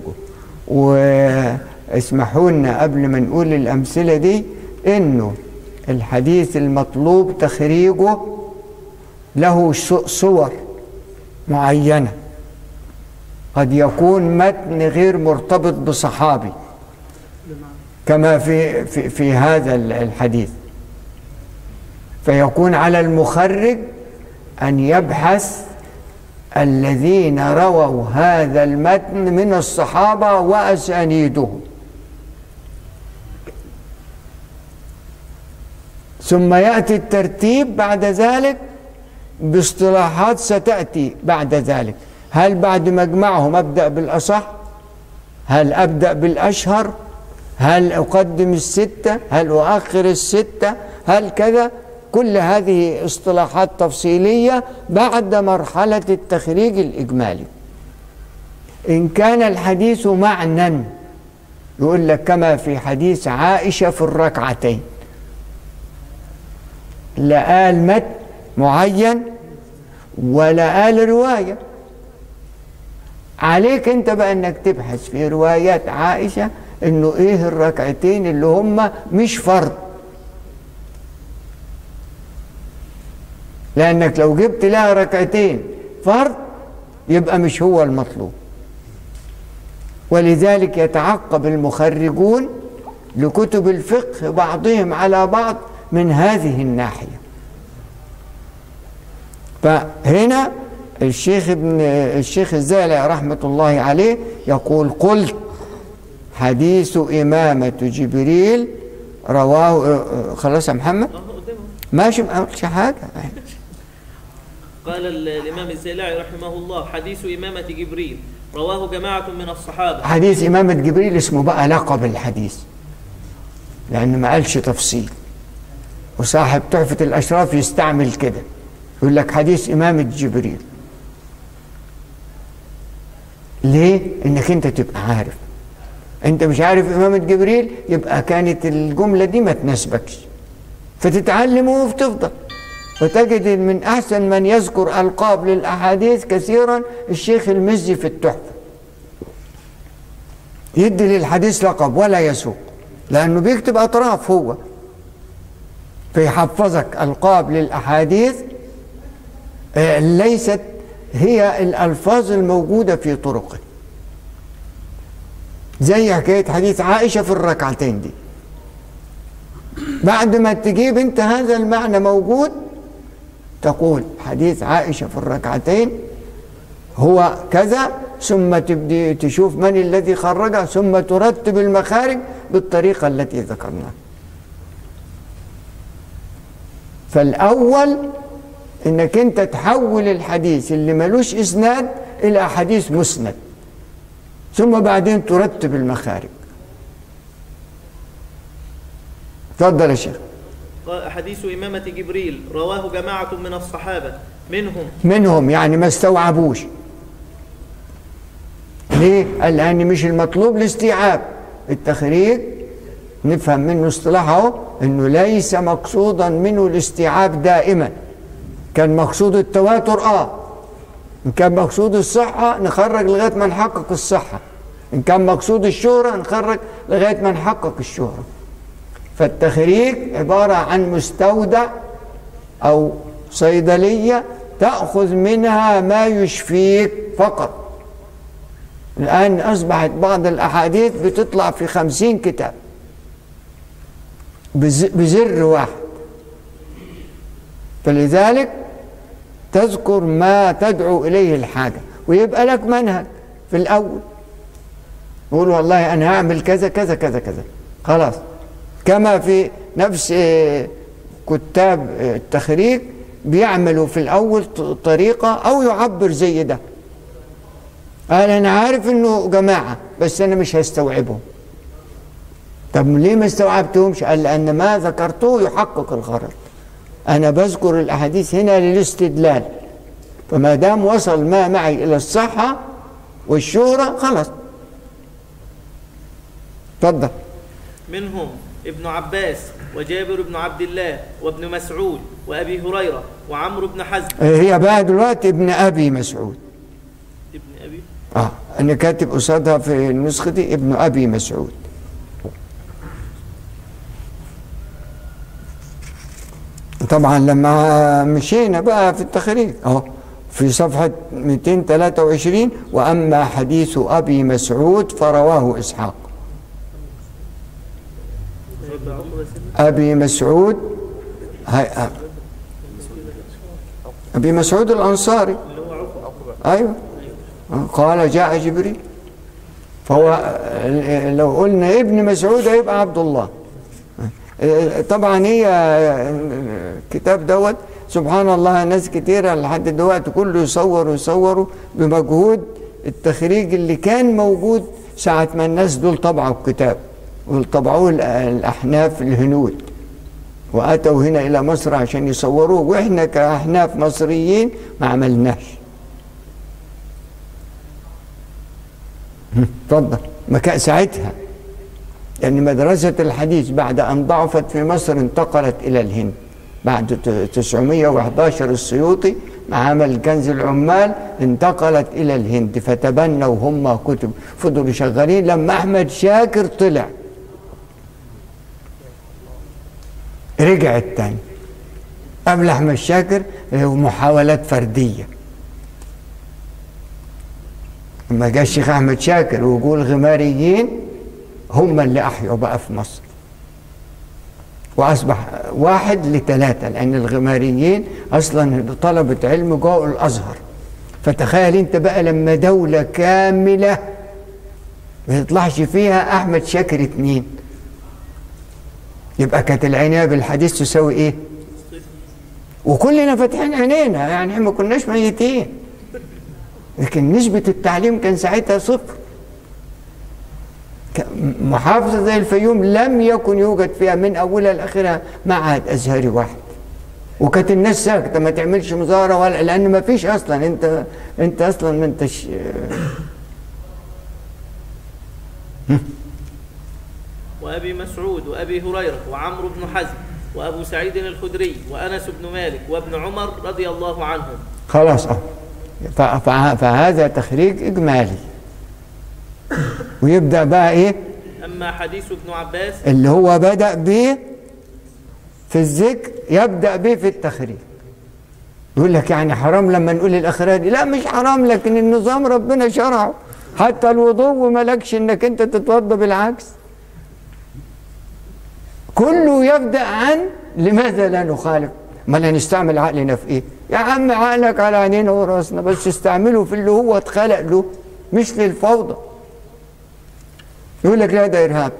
واسمحوا لنا قبل ما نقول الأمثلة دي إنه الحديث المطلوب تخريجه له ص- صور معينة قد يكون متن غير مرتبط بصحابي كما في في, في هذا ال- الحديث فيكون على المخرج أن يبحث الذين رووا هذا المتن من الصحابة وأسانيدهم ثم يأتي الترتيب بعد ذلك باصطلاحات ستأتي بعد ذلك هل بعد ما أجمعهم أبدأ بالأصح هل أبدأ بالأشهر هل أقدم الستة هل أؤخر الستة هل كذا كل هذه اصطلاحات تفصيلية بعد مرحلة التخريج الإجمالي إن كان الحديث معنى يقول لك كما في حديث عائشة في الركعتين لا قال متن معين ولا قال رواية عليك انت بقى انك تبحث في روايات عائشة انه ايه الركعتين اللي هم مش فرض لانك لو جبت لها ركعتين فرض يبقى مش هو المطلوب ولذلك يتعقب المخرجون لكتب الفقه بعضهم على بعض من هذه الناحية فهنا الشيخ ابن الشيخ الزالع رحمة الله عليه يقول قلت حديث إمامة جبريل رواه خلاص يا محمد اه قدامه ماشي ما قلتش حاجة قال ال- الإمام الزيلعي رحمه الله حديث إمامة جبريل رواه جماعة من الصحابة حديث إمامة جبريل اسمه بقى لقب الحديث لأنه ما قالش تفصيل وصاحب تحفة الأشراف يستعمل كده يقول لك حديث إمامة جبريل ليه؟ إنك أنت تبقى عارف أنت مش عارف إمامة جبريل يبقى كانت الجملة دي ما تناسبكش فتتعلم وتفضل وتجد إن من أحسن من يذكر ألقاب للأحاديث كثيرا الشيخ المزي في التحفة يدي للحديث لقب ولا يسوق لأنه بيكتب أطراف هو فيحفظك ألقاب للأحاديث آه، ليست هي الألفاظ الموجودة في طرقه زي حكاية حديث عائشة في الركعتين دي بعد ما تجيب انت هذا المعنى موجود تقول حديث عائشة في الركعتين هو كذا ثم تبدي تشوف من الذي خرجه ثم ترتب المخارج بالطريقة التي ذكرناها فالأول انك انت تحول الحديث اللي ملوش اسناد الى حديث مسند ثم بعدين ترتب المخارج تفضل يا شيخ قال حديث إمامة جبريل رواه جماعة من الصحابة منهم منهم يعني ما استوعبوش ليه؟ قال لأن مش المطلوب الاستيعاب التخريج نفهم منه اصطلاح اهو انه ليس مقصودا منه الاستيعاب دائما كان مقصود التواتر اه ان كان مقصود الصحة نخرج لغاية ما نحقق الصحة ان كان مقصود الشهرة نخرج لغاية ما نحقق الشهرة فالتخريج عبارة عن مستودع أو صيدلية تأخذ منها ما يشفيك فقط الآن أصبحت بعض الأحاديث بتطلع في خمسين كتاب بز- بزر واحد فلذلك تذكر ما تدعو إليه الحاجة ويبقى لك منهج في الأول يقول والله أنا هعمل كذا كذا كذا كذا خلاص كما في نفس آه، كتاب آه، التخريج بيعملوا في الأول ط- طريقة أو يعبر زي ده قال أنا عارف إنه جماعة بس أنا مش هستوعبهم طب ليه ما استوعبتهمش؟ قال لأن ما ذكرته يحقق الغرض أنا بذكر الأحاديث هنا للاستدلال فما دام وصل ما معي إلى الصحة والشهرة خلاص اتفضل منهم ابن عباس وجابر بن عبد الله وابن مسعود وأبي هريرة وعمرو بن حزم هي بقى دلوقتي ابن أبي مسعود ابن أبي اه انا كاتب قصادها في النسخه دي ابن ابي مسعود طبعا لما مشينا بقى في التخريج اهو في صفحة 223 وأما حديث أبي مسعود فرواه إسحاق يبقى عقبة سنة أبي مسعود هاي أبي مسعود الأنصاري اللي هو عقبة ايوه قال جاء جبريل فهو لو قلنا ابن مسعود هيبقى عبد الله طبعا هي الكتاب دوت سبحان الله ناس كتيرة لحد دلوقتي كله يصور ويصوروا بمجهود التخريج اللي كان موجود ساعة ما الناس دول طبعوا الكتاب وطبعوه الأ- الأحناف الهنود وأتوا هنا إلى مصر عشان يصوروه وإحنا كأحناف مصريين ما عملناش اتفضل ما كان ساعتها لأن مدرسة الحديث بعد أن ضعفت في مصر انتقلت إلى الهند بعد ت- 911 السيوطي مع عمل كنز العمال انتقلت إلى الهند فتبنوا هم كتب فضلوا شغالين لما أحمد شاكر طلع رجعت تاني قبل أحمد شاكر اه، محاولات فردية لما جاء الشيخ أحمد شاكر ويقول غماريين هم اللي أحيوا بقى في مصر وأصبح واحد لثلاثة لأن الغماريين أصلا طلبة علم جوه الأزهر فتخيل أنت بقى لما دولة كاملة ما يطلعش فيها أحمد شاكر اتنين يبقى كانت العناية بالحديث تساوي إيه؟ وكلنا فاتحين عينينا يعني إحنا ما كناش ميتين لكن نسبة التعليم كان ساعتها صفر ك- محافظة زي الفيوم لم يكن يوجد فيها من أولها لآخرها معهد أزهري واحد وكانت الناس ساكتة ما تعملش مظاهرة ولا لأن ما فيش أصلا أنت أنت أصلا ما أنتش وأبي مسعود وأبي هريرة وعمرو بن حزم وأبو سعيد الخدري وأنس بن مالك وابن عمر رضي الله عنهم خلاص أه ف- ف- فهذا تخريج إجمالي ويبدأ بقى إيه أما حديث ابن عباس اللي هو بدأ به في الذكر يبدأ به في التخريج يقول لك يعني حرام لما نقول الأخرى دي لا مش حرام لكن النظام ربنا شرعه حتى الوضوء ملكش انك انت تتوضى بالعكس كله يبدأ عن لماذا لا نخالف ما لا نستعمل عقلنا في ايه يا عم عقلك على عينينا وراسنا بس استعمله في اللي هو اتخلق له مش للفوضى يقول لك لا ده ارهاب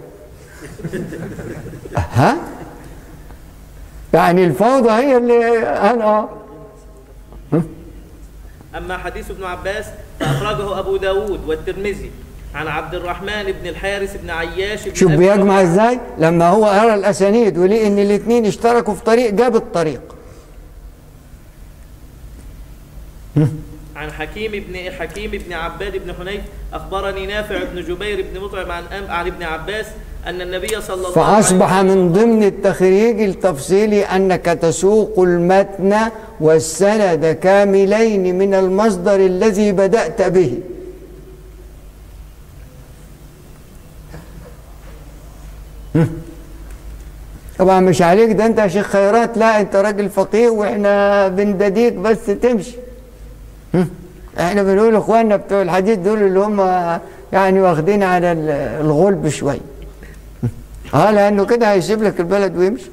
ها يعني الفوضى هي اللي انا اه أما حديث ابن عباس فأخرجه أبو داود والترمذي عن عبد الرحمن بن الحارث بن عياش بن شوف أبي بيجمع ربيعة. ازاي لما هو قرا الاسانيد ولقي ان الاثنين اشتركوا في طريق جاب الطريق عن حكيم بن حكيم بن عباد بن حنيف أخبرني نافع بن جبير بن مطعم عن أم عن ابن عباس أن النبي صلى الله عليه فاصبح وسلم من ضمن التخريج التفصيلي انك تسوق المتن والسند كاملين من المصدر الذي بدات به طبعا مش عليك ده انت يا شيخ خيرات لا انت راجل فقيه واحنا بندديك بس تمشي هم؟ احنا بنقول اخواننا بتوع الحديث دول اللي هم يعني واخدين على ال- الغلب شويه اه لانه كده هيسيب لك البلد ويمشي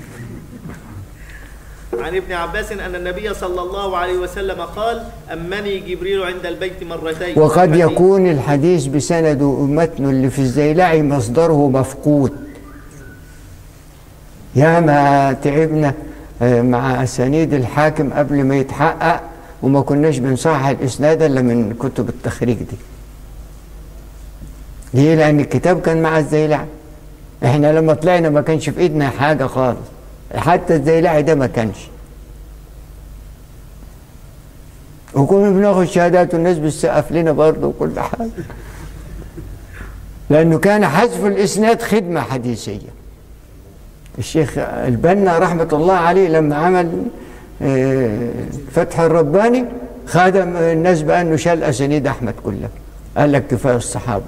عن ابن عباس أن النبي صلى الله عليه وسلم قال أمني جبريل عند البيت مرتين وقد الحديث. يكون الحديث بسند ومتن اللي في الزيلعي مصدره مفقود يا ما تعبنا آه، مع اسانيد الحاكم قبل ما يتحقق وما كناش بنصحح الاسناد الا من كتب التخريج دي ليه لان الكتاب كان مع الزيلعي احنا لما طلعنا ما كانش في ايدنا حاجه خالص حتى الزيلعي ده ما كانش وكنا بناخد شهادات والناس بتسقف لنا برضه وكل حاجه لانه كان حذف الاسناد خدمه حديثيه الشيخ البنا رحمه الله عليه لما عمل آه، فتح الرباني خدم الناس بانه شال اسانيد احمد كلها قال لك كفايه الصحابه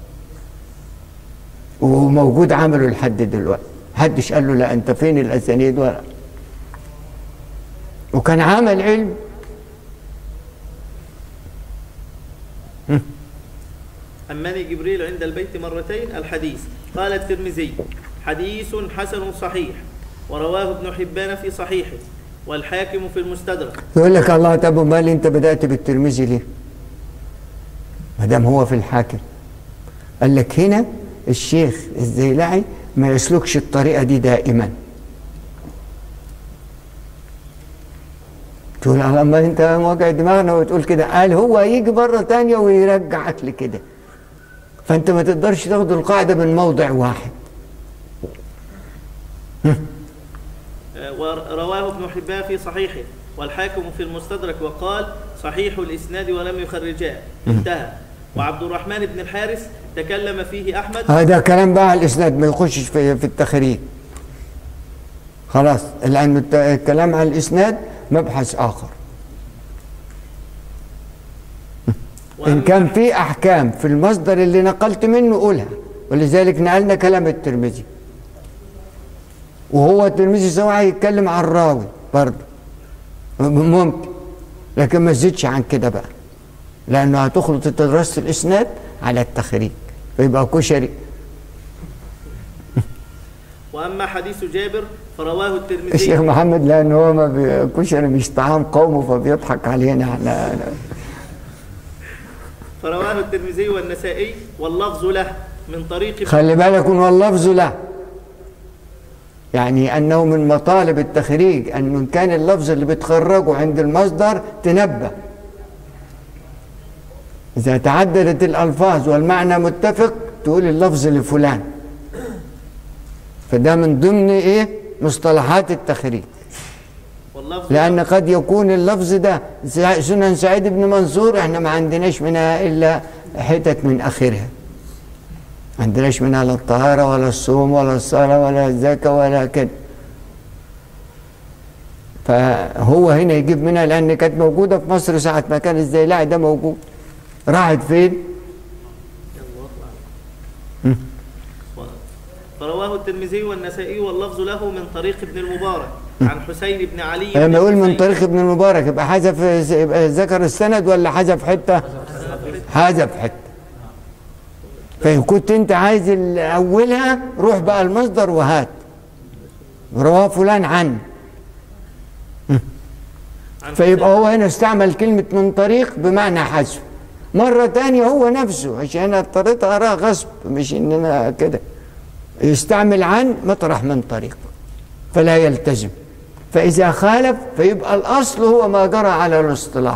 وموجود عمله لحد دلوقتي محدش قال له لا انت فين الاسانيد ولا وكان عمل علم أمني جبريل عند البيت مرتين الحديث قال الترمذي حديث حسن صحيح ورواه ابن حبان في صحيحه والحاكم في المستدرك يقول لك الله طب امال انت بدات بالترمذي ليه؟ ما دام هو في الحاكم قال لك هنا الشيخ الزيلعي ما يسلكش الطريقة دي دائما تقول على ما انت واجع دماغنا وتقول كده قال هو يجي مرة تانية ويرجعك لكده فانت ما تقدرش تاخد القاعدة من موضع واحد ورواه ابن حبان في صحيحه والحاكم في المستدرك وقال صحيح الإسناد ولم يخرجاه انتهى وعبد الرحمن بن الحارث تكلم فيه أحمد هذا كلام بقى على الاسناد ما يخشش في, في التخريج خلاص لان الت- الكلام على الاسناد مبحث اخر ان وأما- كان في احكام في المصدر اللي نقلت منه قولها ولذلك نقلنا كلام الترمذي وهو الترمذي سواء هيتكلم عن الراوي برضه ممكن لكن ما تزيدش عن كده بقى لانه هتخلط دراسه الاسناد على التخريج فيبقى كشري وأما حديث جابر فرواه الشيخ الترمذي محمد لان هو ما بي- كشري مش طعام قومه فبيضحك علينا احنا فرواه الترمذي والنسائي واللفظ له من طريق خلي بالك واللفظ له يعني انه من مطالب التخريج انه إن كان اللفظ اللي بتخرجه عند المصدر تنبه اذا تعددت الالفاظ والمعنى متفق تقول اللفظ لفلان فده من ضمن ايه مصطلحات التخريج واللفظ لأن له قد يكون اللفظ ده سع- سنن سعيد بن منصور احنا ما عندناش منها إلا حتت من آخرها ما عندناش منها لا الطهارة ولا الصوم ولا الصلاة ولا الزكاة ولا كده فهو هنا يجيب منها لأن كانت موجودة في مصر ساعة ما كان الزيلاعي ده موجود راحت فين؟ فرواه الترمذي والنسائي واللفظ له من طريق ابن المبارك عن حسين بن علي بن لما يقول من الحسين. طريق ابن المبارك يبقى حذف يبقى ذكر السند ولا حذف حته؟ حذف حته فإن كنت أنت عايز ال- أولها روح بقى المصدر وهات رواه فلان عن عن فيبقى هو هنا استعمل كلمة من طريق بمعنى حذف مرة تانية هو نفسه عشان أنا اضطريت أقراها غصب مش إن أنا كده يستعمل عن مطرح من طريق فلا يلتزم فإذا خالف فيبقى الأصل هو ما جرى على الاصطلاح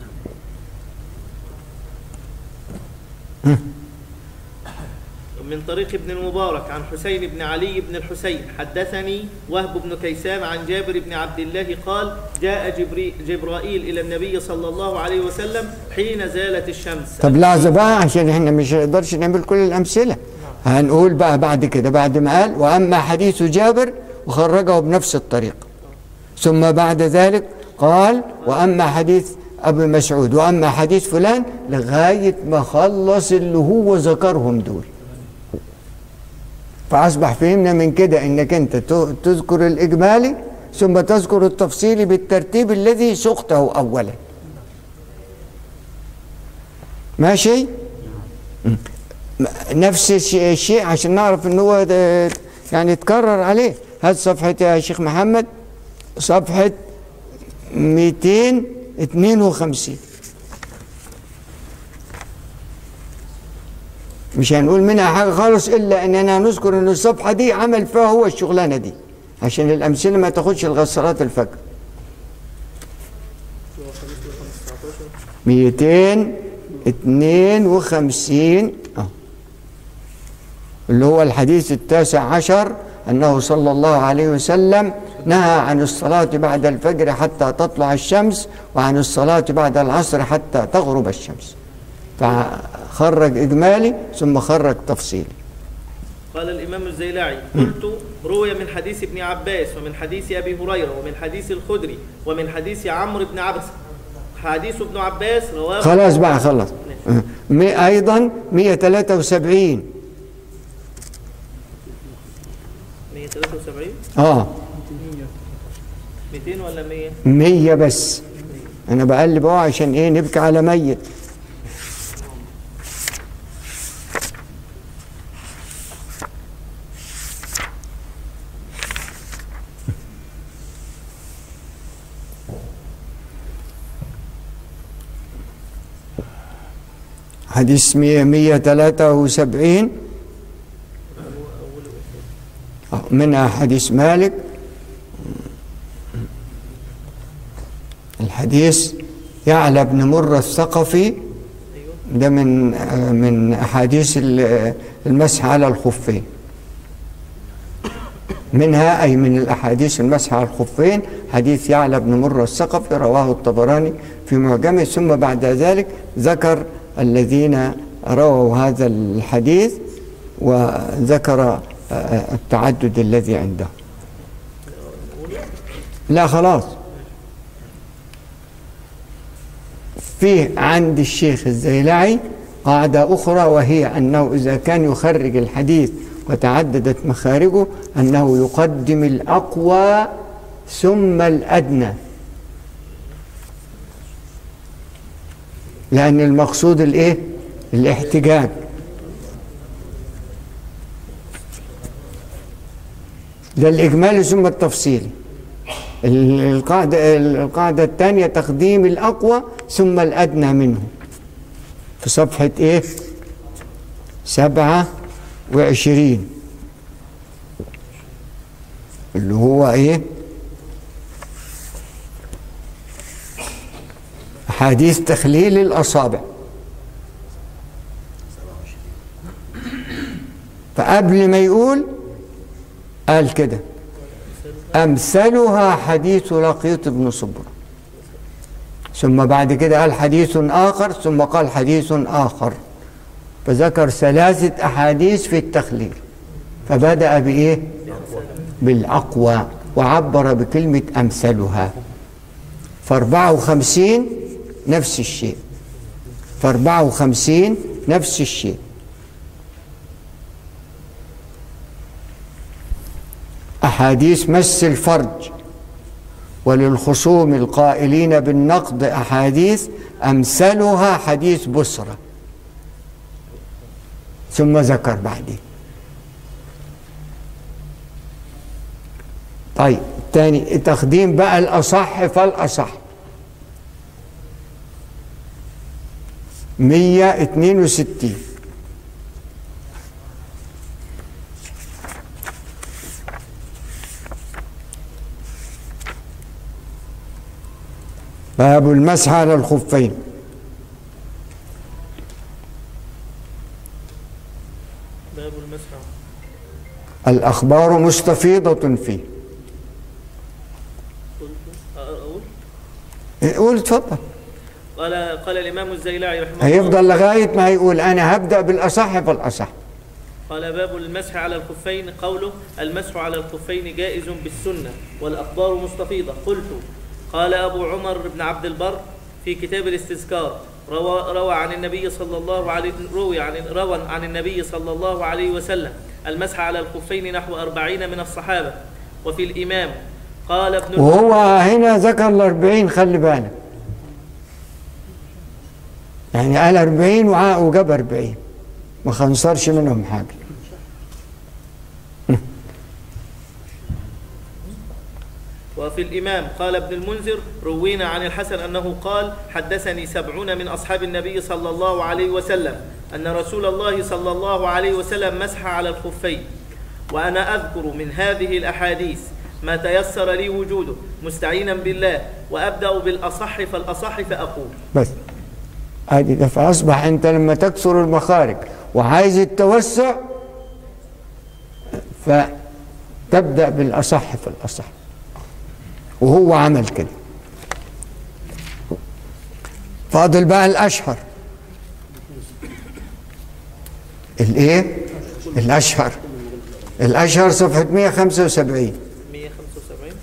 من طريق ابن المبارك عن حسين بن علي بن الحسين حدثني وهب بن كيسان عن جابر بن عبد الله قال جاء جبري جبرائيل إلى النبي صلى الله عليه وسلم حين زالت الشمس طب لحظة بقى عشان احنا مش هنقدرش نعمل كل الأمثلة هنقول بقى بعد كده بعد ما قال وأما حديث جابر وخرجه بنفس الطريقة ثم بعد ذلك قال وأما حديث أبو مسعود وأما حديث فلان لغاية ما خلص اللي هو ذكرهم دول فأصبح فهمنا من كده إنك أنت ت- تذكر الإجمالي ثم تذكر التفصيلي بالترتيب الذي سقته أولا ماشي؟ م. نفس الش- الشيء عشان نعرف ان هو ده يعني اتكرر عليه هات صفحة يا شيخ محمد صفحة 252 مش هنقول منها حاجة خالص إلا إننا نذكر إن الصفحة دي عمل فيها هو الشغلانة دي عشان الأمثلة ما تاخدش الغسالات الفجر 252 اه اللي هو الحديث التاسع عشر أنه صلى الله عليه وسلم نهى عن الصلاة بعد الفجر حتى تطلع الشمس وعن الصلاة بعد العصر حتى تغرب الشمس فخرج إجمالي ثم خرج تفصيلي قال الإمام الزيلعي قلت روي من حديث ابن عباس ومن حديث أبي هريرة ومن حديث الخدري ومن حديث عمرو بن عبس حديث ابن عباس رواه خلاص بقى خلص مي- أيضا 173 173 اه 200 ولا 100 100 بس أنا بقلب أهو عشان إيه نبكي على ميت حديث 173 منها حديث مالك الحديث يعلى بن مرة الثقفي ده من من أحاديث ال- المسح على الخفين منها أي من الأحاديث المسح على الخفين حديث يعلى بن مرة الثقفي رواه الطبراني في معجمه ثم بعد ذلك ذكر الذين رووا هذا الحديث وذكر آه، التعدد الذي عنده لا خلاص فيه عند الشيخ الزيلعي قاعدة أخرى وهي أنه إذا كان يخرج الحديث وتعددت مخارجه أنه يقدم الأقوى ثم الأدنى لأن المقصود الإيه؟ الاحتجاج ده الإجمالي ثم التفصيلي ال- القاعدة القاعدة الثانية تقديم الأقوى ثم الأدنى منه في صفحة إيه؟ سبعة وعشرين اللي هو إيه؟ حديث تخليل الأصابع فقبل ما يقول قال كده أمثلها حديث لقيط بن صبر ثم بعد كده قال حديث آخر ثم قال حديث آخر فذكر ثلاثة أحاديث في التخليل فبدأ بإيه؟ بالأقوى وعبر بكلمة أمثلها فأربعة وخمسين نفس الشيء فأربعة وخمسين نفس الشيء أحاديث مس الفرج وللخصوم القائلين بالنقد أحاديث أمثلها حديث بصرة ثم ذكر بعدين طيب تاني تقديم بقى الأصح فالأصح مية اتنين وستين باب المسح على الخفين باب المسح الأخبار مستفيضة فيه قلت أقول قول اتفضل قال قال الإمام الزيلعي رحمه الله هيفضل لغاية ما هيقول أنا هبدأ بالأصح فالأصح قال باب المسح على الخفين قوله المسح على الخفين جائز بالسنة والأخبار مستفيضة قلت قال أبو عمر بن عبد البر في كتاب الاستذكار روى, روى عن النبي صلى الله عليه روي عن روى عن النبي صلى الله عليه وسلم المسح على الخفين نحو أربعين من الصحابة وفي الإمام قال ابن وهو هنا ذكر الأربعين خلي بالك يعني قال أربعين وع- وجاب أربعين ما خنصرش منهم حاجة وفي الإمام قال ابن المنذر روينا عن الحسن أنه قال حدثني سبعون من أصحاب النبي صلى الله عليه وسلم أن رسول الله صلى الله عليه وسلم مسح على الخفين وأنا أذكر من هذه الأحاديث ما تيسر لي وجوده مستعينا بالله وأبدأ بالأصح فالأصح فأقول بس ادي ده فاصبح انت لما تكسر المخارج وعايز التوسع فتبدا بالاصح في الاصح وهو عمل كده فاضل بقى الاشهر الايه الاشهر الاشهر صفحه 175 175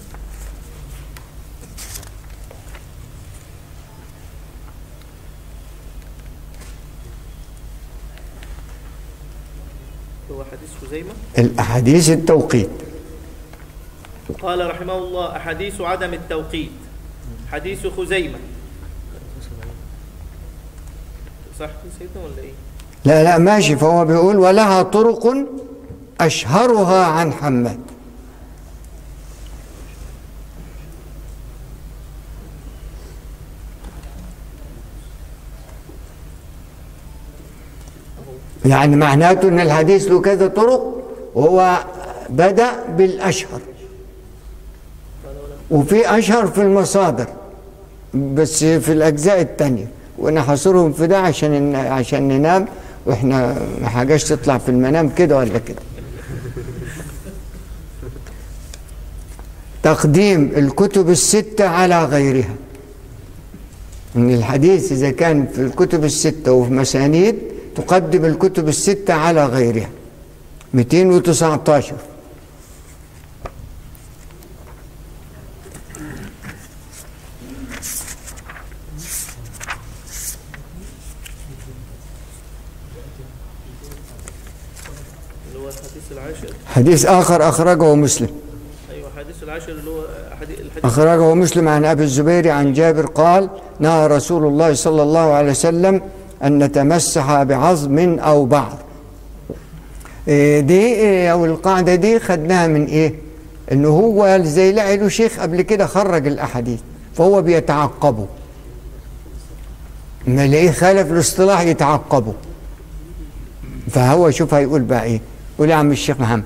هو حديث خزيمة الاحاديث التوقيت قال رحمه الله أحاديث عدم التوقيت حديث خزيمة صح كده سيدنا ولا إيه؟ لا لا ماشي فهو بيقول ولها طرق أشهرها عن حماد يعني معناته ان الحديث له كذا طرق وهو بدأ بالأشهر وفي أشهر في المصادر بس في الأجزاء التانية ونحصرهم في ده عشان عشان ننام واحنا ما حاجاش تطلع في المنام كده ولا كده تقديم الكتب الستة على غيرها ان الحديث اذا كان في الكتب الستة وفي مسانيد تقدم الكتب الستة على غيرها 219 اللي هو الحديث العاشر حديث آخر أخرجه مسلم ايوه الحديث العاشر اللي هو حديث الحديث أخرجه مسلم عن أبي الزبير عن جابر قال نهى رسول الله صلى الله عليه وسلم أن نتمسح بعظم أو بعض إيه دي إيه أو القاعدة دي خدناها من إيه إنه هو زي لقى له شيخ قبل كده خرج الأحاديث فهو بيتعقبه ما يلاقيه خالف الاصطلاح يتعقبه فهو شوف هيقول بقى إيه قول يا عم الشيخ محمد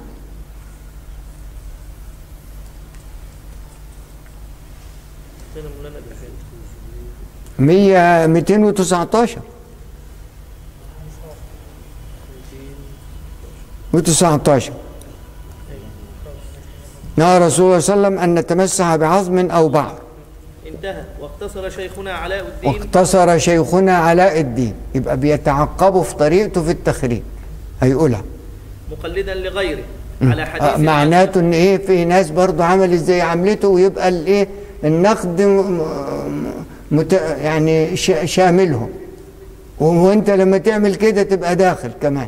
فين مولانا الحين 100 219 و19 نهى رسول الله صلى الله عليه وسلم أن نتمسح بعظم أو بعض انتهى واقتصر شيخنا علاء الدين واقتصر شيخنا علاء الدين يبقى بيتعقبه في طريقته في التخريج هيقولها مقلدا لغيره على حديث آه، معناته ان ايه في ناس برضه عملت زي عملته ويبقى الايه النقد م- م- مت يعني شا- شاملهم وانت لما تعمل كده تبقى داخل كمان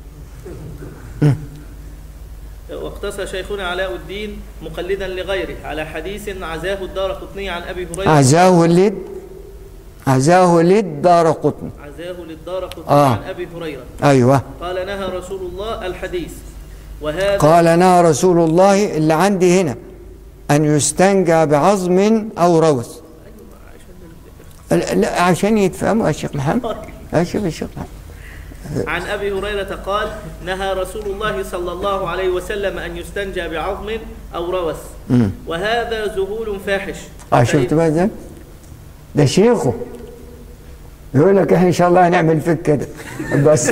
واقتصر شيخنا علاء الدين مقلدا لغيره على حديث عزاه الدار قطني عن ابي هريره عزاه لد عزاه لد دار قطن عزاه للدار قطني آه. عن ابي هريره ايوه قال نهى رسول الله الحديث وهذا قال نهى رسول الله اللي عندي هنا أن يستنجى بعظم أو روث لا لا، عشان يتفهموا يا شيخ محمد يا شيخ الشيخ محمد عن ابي هريره قال نهى رسول الله صلى الله عليه وسلم ان يستنجى بعظم او روث وهذا ذهول فاحش اه شفت بقى ده ده شيخه يقول لك احنا ان شاء الله هنعمل فيك كده بس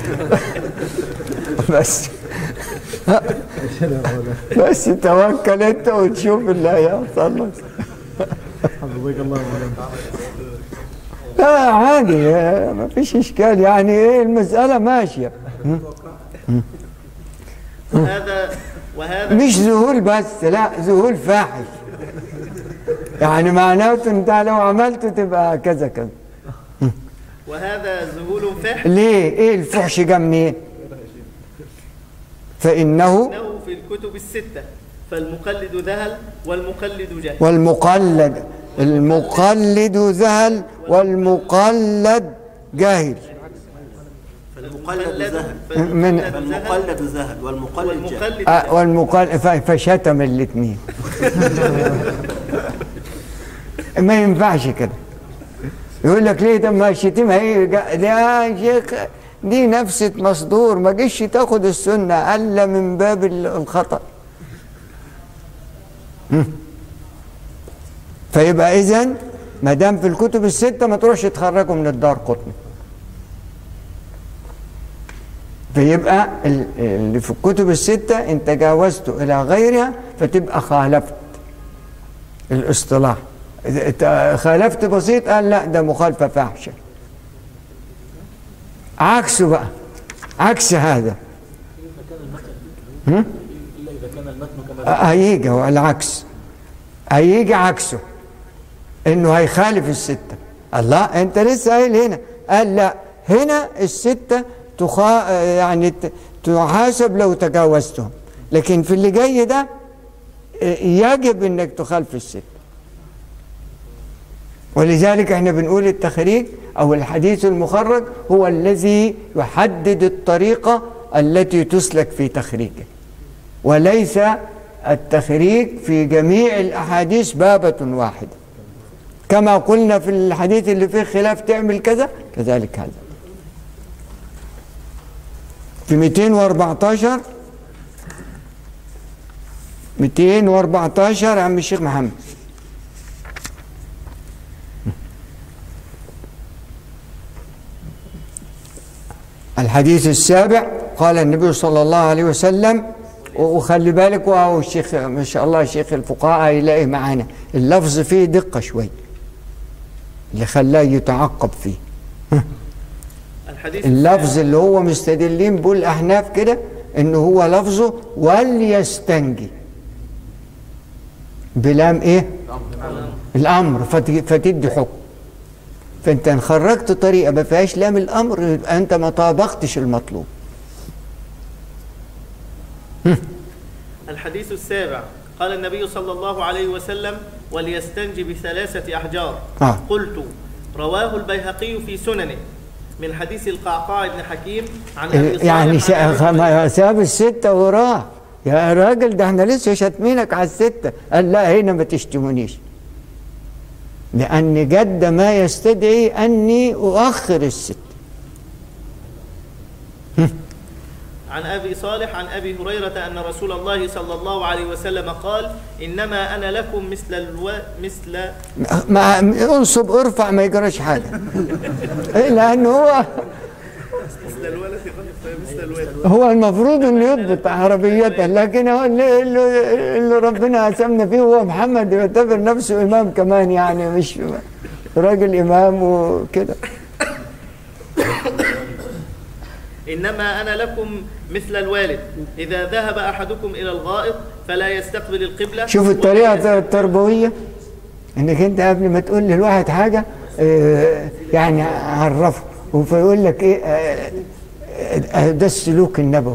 بس بس توكل انت وتشوف اللي هيحصل لك حفظك الله مولانا لا عادي ما فيش اشكال يعني ايه المساله ماشيه وهذا وهذا مش ذهول بس لا ذهول فاحش يعني معناته انت لو عملته تبقى كذا كذا وهذا ذهول فاحش ليه ايه الفحش جه منين فانه انه في الكتب السته فالمقلد ذهل والمقلد جهل والمقلد المقلد ذهل والمقلد جاهل فالمقلد ذهب من- فالمقلد ذهب والمقلد جاهل والمقلد آه والمقلد ف- فشتم الاثنين ما ينفعش كده يقول لك ليه ده ما الشتيمه هي جا- ده يا شيخ دي نفسة مصدور ما جيش تاخد السنة الا من باب ال- الخطأ هم. فيبقى اذا ما دام في الكتب الستة ما تروحش تخرجوا من الدار قطني فيبقى ال- اللي في الكتب الستة انت جاوزته الى غيرها فتبقى خالفت الاصطلاح إذا إنت خالفت بسيط قال لا ده مخالفة فاحشة عكسه بقى عكس هذا هم؟ الا اذا كان المتن كما آه، هيجي هو العكس هيجي عكسه انه هيخالف الستة الله انت لسه قايل هنا قال لا هنا الستة تخا يعني ت- تحاسب لو تجاوزتهم لكن في اللي جاي ده آه، يجب انك تخالف الستة ولذلك احنا بنقول التخريج او الحديث المخرج هو الذي يحدد الطريقة التي تسلك في تخريجه وليس التخريج في جميع الأحاديث بابة واحدة كما قلنا في الحديث اللي فيه خلاف تعمل كذا كذلك هذا في 214 214 يا عم الشيخ محمد الحديث السابع قال النبي صلى الله عليه وسلم و- وخلي بالك وهو الشيخ ما شاء الله شيخ الفقهاء يلاقي معانا اللفظ فيه دقة شوي اللي خلاه يتعقب فيه الحديث اللفظ اللي هو مستدلين بول الأحناف كده إن هو لفظه وليستنجي بلام إيه؟ الأمر فت- فتدي حكم فأنت إن خرجت طريقة ما فيهاش لام الأمر يبقى أنت ما طابقتش المطلوب الحديث السابع قال النبي صلى الله عليه وسلم وليستنجي بثلاثة أحجار آه. قلت رواه البيهقي في سننه من حديث القعقاع بن حكيم عن أبي صالح يعني عن شا- أبي خ- هريرة. ما ساب الستة وراه يا راجل ده احنا لسه شاتمينك على الستة قال لا هنا ما تشتمونيش لأن جد ما يستدعي أني أؤخر الست عن أبي صالح عن أبي هريرة أن رسول الله صلى الله عليه وسلم قال إنما أنا لكم مثل الو... مثل ما انصب ارفع ما يجراش حاجة إيه، لأن هو مثل الولد مثل الولد هو المفروض انه يضبط عربيته لكن هو اللي, اللي اللي ربنا قسمنا فيه هو محمد يعتبر نفسه امام كمان يعني مش راجل امام وكده إنما أنا لكم مثل الوالد إذا ذهب أحدكم إلى الغائط فلا يستقبل القبلة شوف الطريقه التربويه انك انت قبل ما تقول للواحد حاجه آه، يعني عرفه فيقول لك ايه آه، آه، ده السلوك النبوي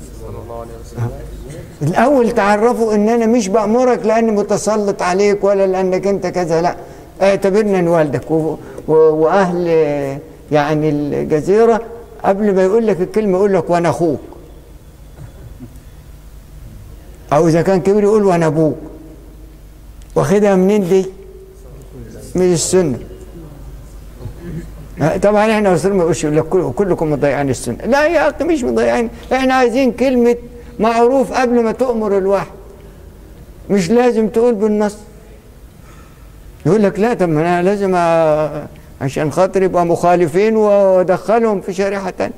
الاول تعرفوا ان انا مش بامرك لاني متسلط عليك ولا لانك انت كذا لا اعتبرني إن والدك و- و- واهل آه، يعني الجزيره قبل ما يقول لك الكلمه يقول لك وانا اخوك او اذا كان كبير يقول وانا ابوك واخدها منين دي من السنه آه، طبعا احنا رسول ما يقولش يقول لك كل- كلكم مضيعين السنه لا يا اخي مش مضيعين احنا عايزين كلمه معروف قبل ما تؤمر الواحد مش لازم تقول بالنص يقول لك لا طب ما انا لازم أ- عشان خاطر يبقى مخالفين وادخلهم في شريحه تانية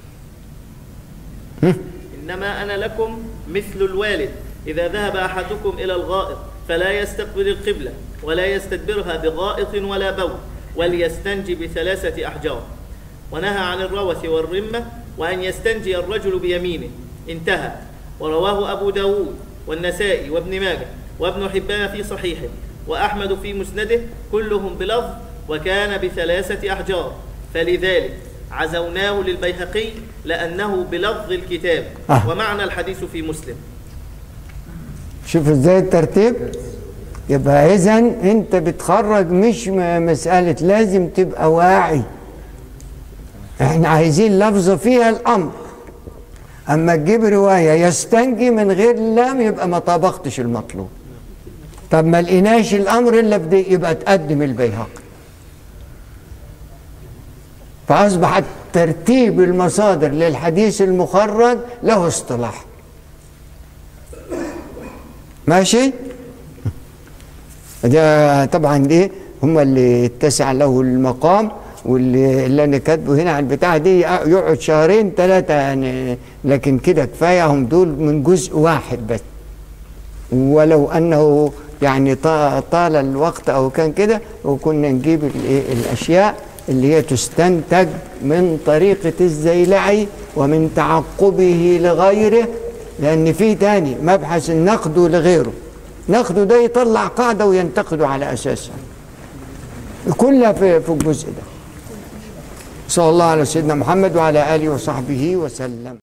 إنما أنا لكم مثل الوالد إذا ذهب أحدكم إلى الغائط فلا يستقبل القبلة ولا يستدبرها بغائط ولا بول وليستنجي بثلاثة أحجار ونهى عن الروث والرمة وأن يستنجي الرجل بيمينه انتهى ورواه أبو داود والنسائي وابن ماجه وابن حبان في صحيحه وأحمد في مسنده كلهم بلفظ وكان بثلاثة أحجار فلذلك عزوناه للبيهقي لأنه بلفظ الكتاب آه. ومعنى الحديث في مسلم شوف ازاي الترتيب يبقى اذا انت بتخرج مش م- مسألة لازم تبقى واعي احنا عايزين لفظة فيها الامر اما تجيب رواية يستنجي من غير لام يبقى ما طابقتش المطلوب طب ما لقيناش الامر الا بدي يبقى تقدم البيهقي فاصبحت ترتيب المصادر للحديث المخرج له اصطلاح ماشي ده طبعا ايه هم اللي اتسع له المقام واللي اللي انا كاتبه هنا على البتاع دي يقعد شهرين ثلاثه يعني لكن كده كفايه هم دول من جزء واحد بس ولو انه يعني طا- طال الوقت او كان كده وكنا نجيب الإيه الاشياء اللي هي تستنتج من طريقه الزيلعي ومن تعقبه لغيره لان في تاني مبحث النقد لغيره نقده ده يطلع قاعده وينتقده على اساسها كلها في في الجزء ده صلى الله على سيدنا محمد وعلى اله وصحبه وسلم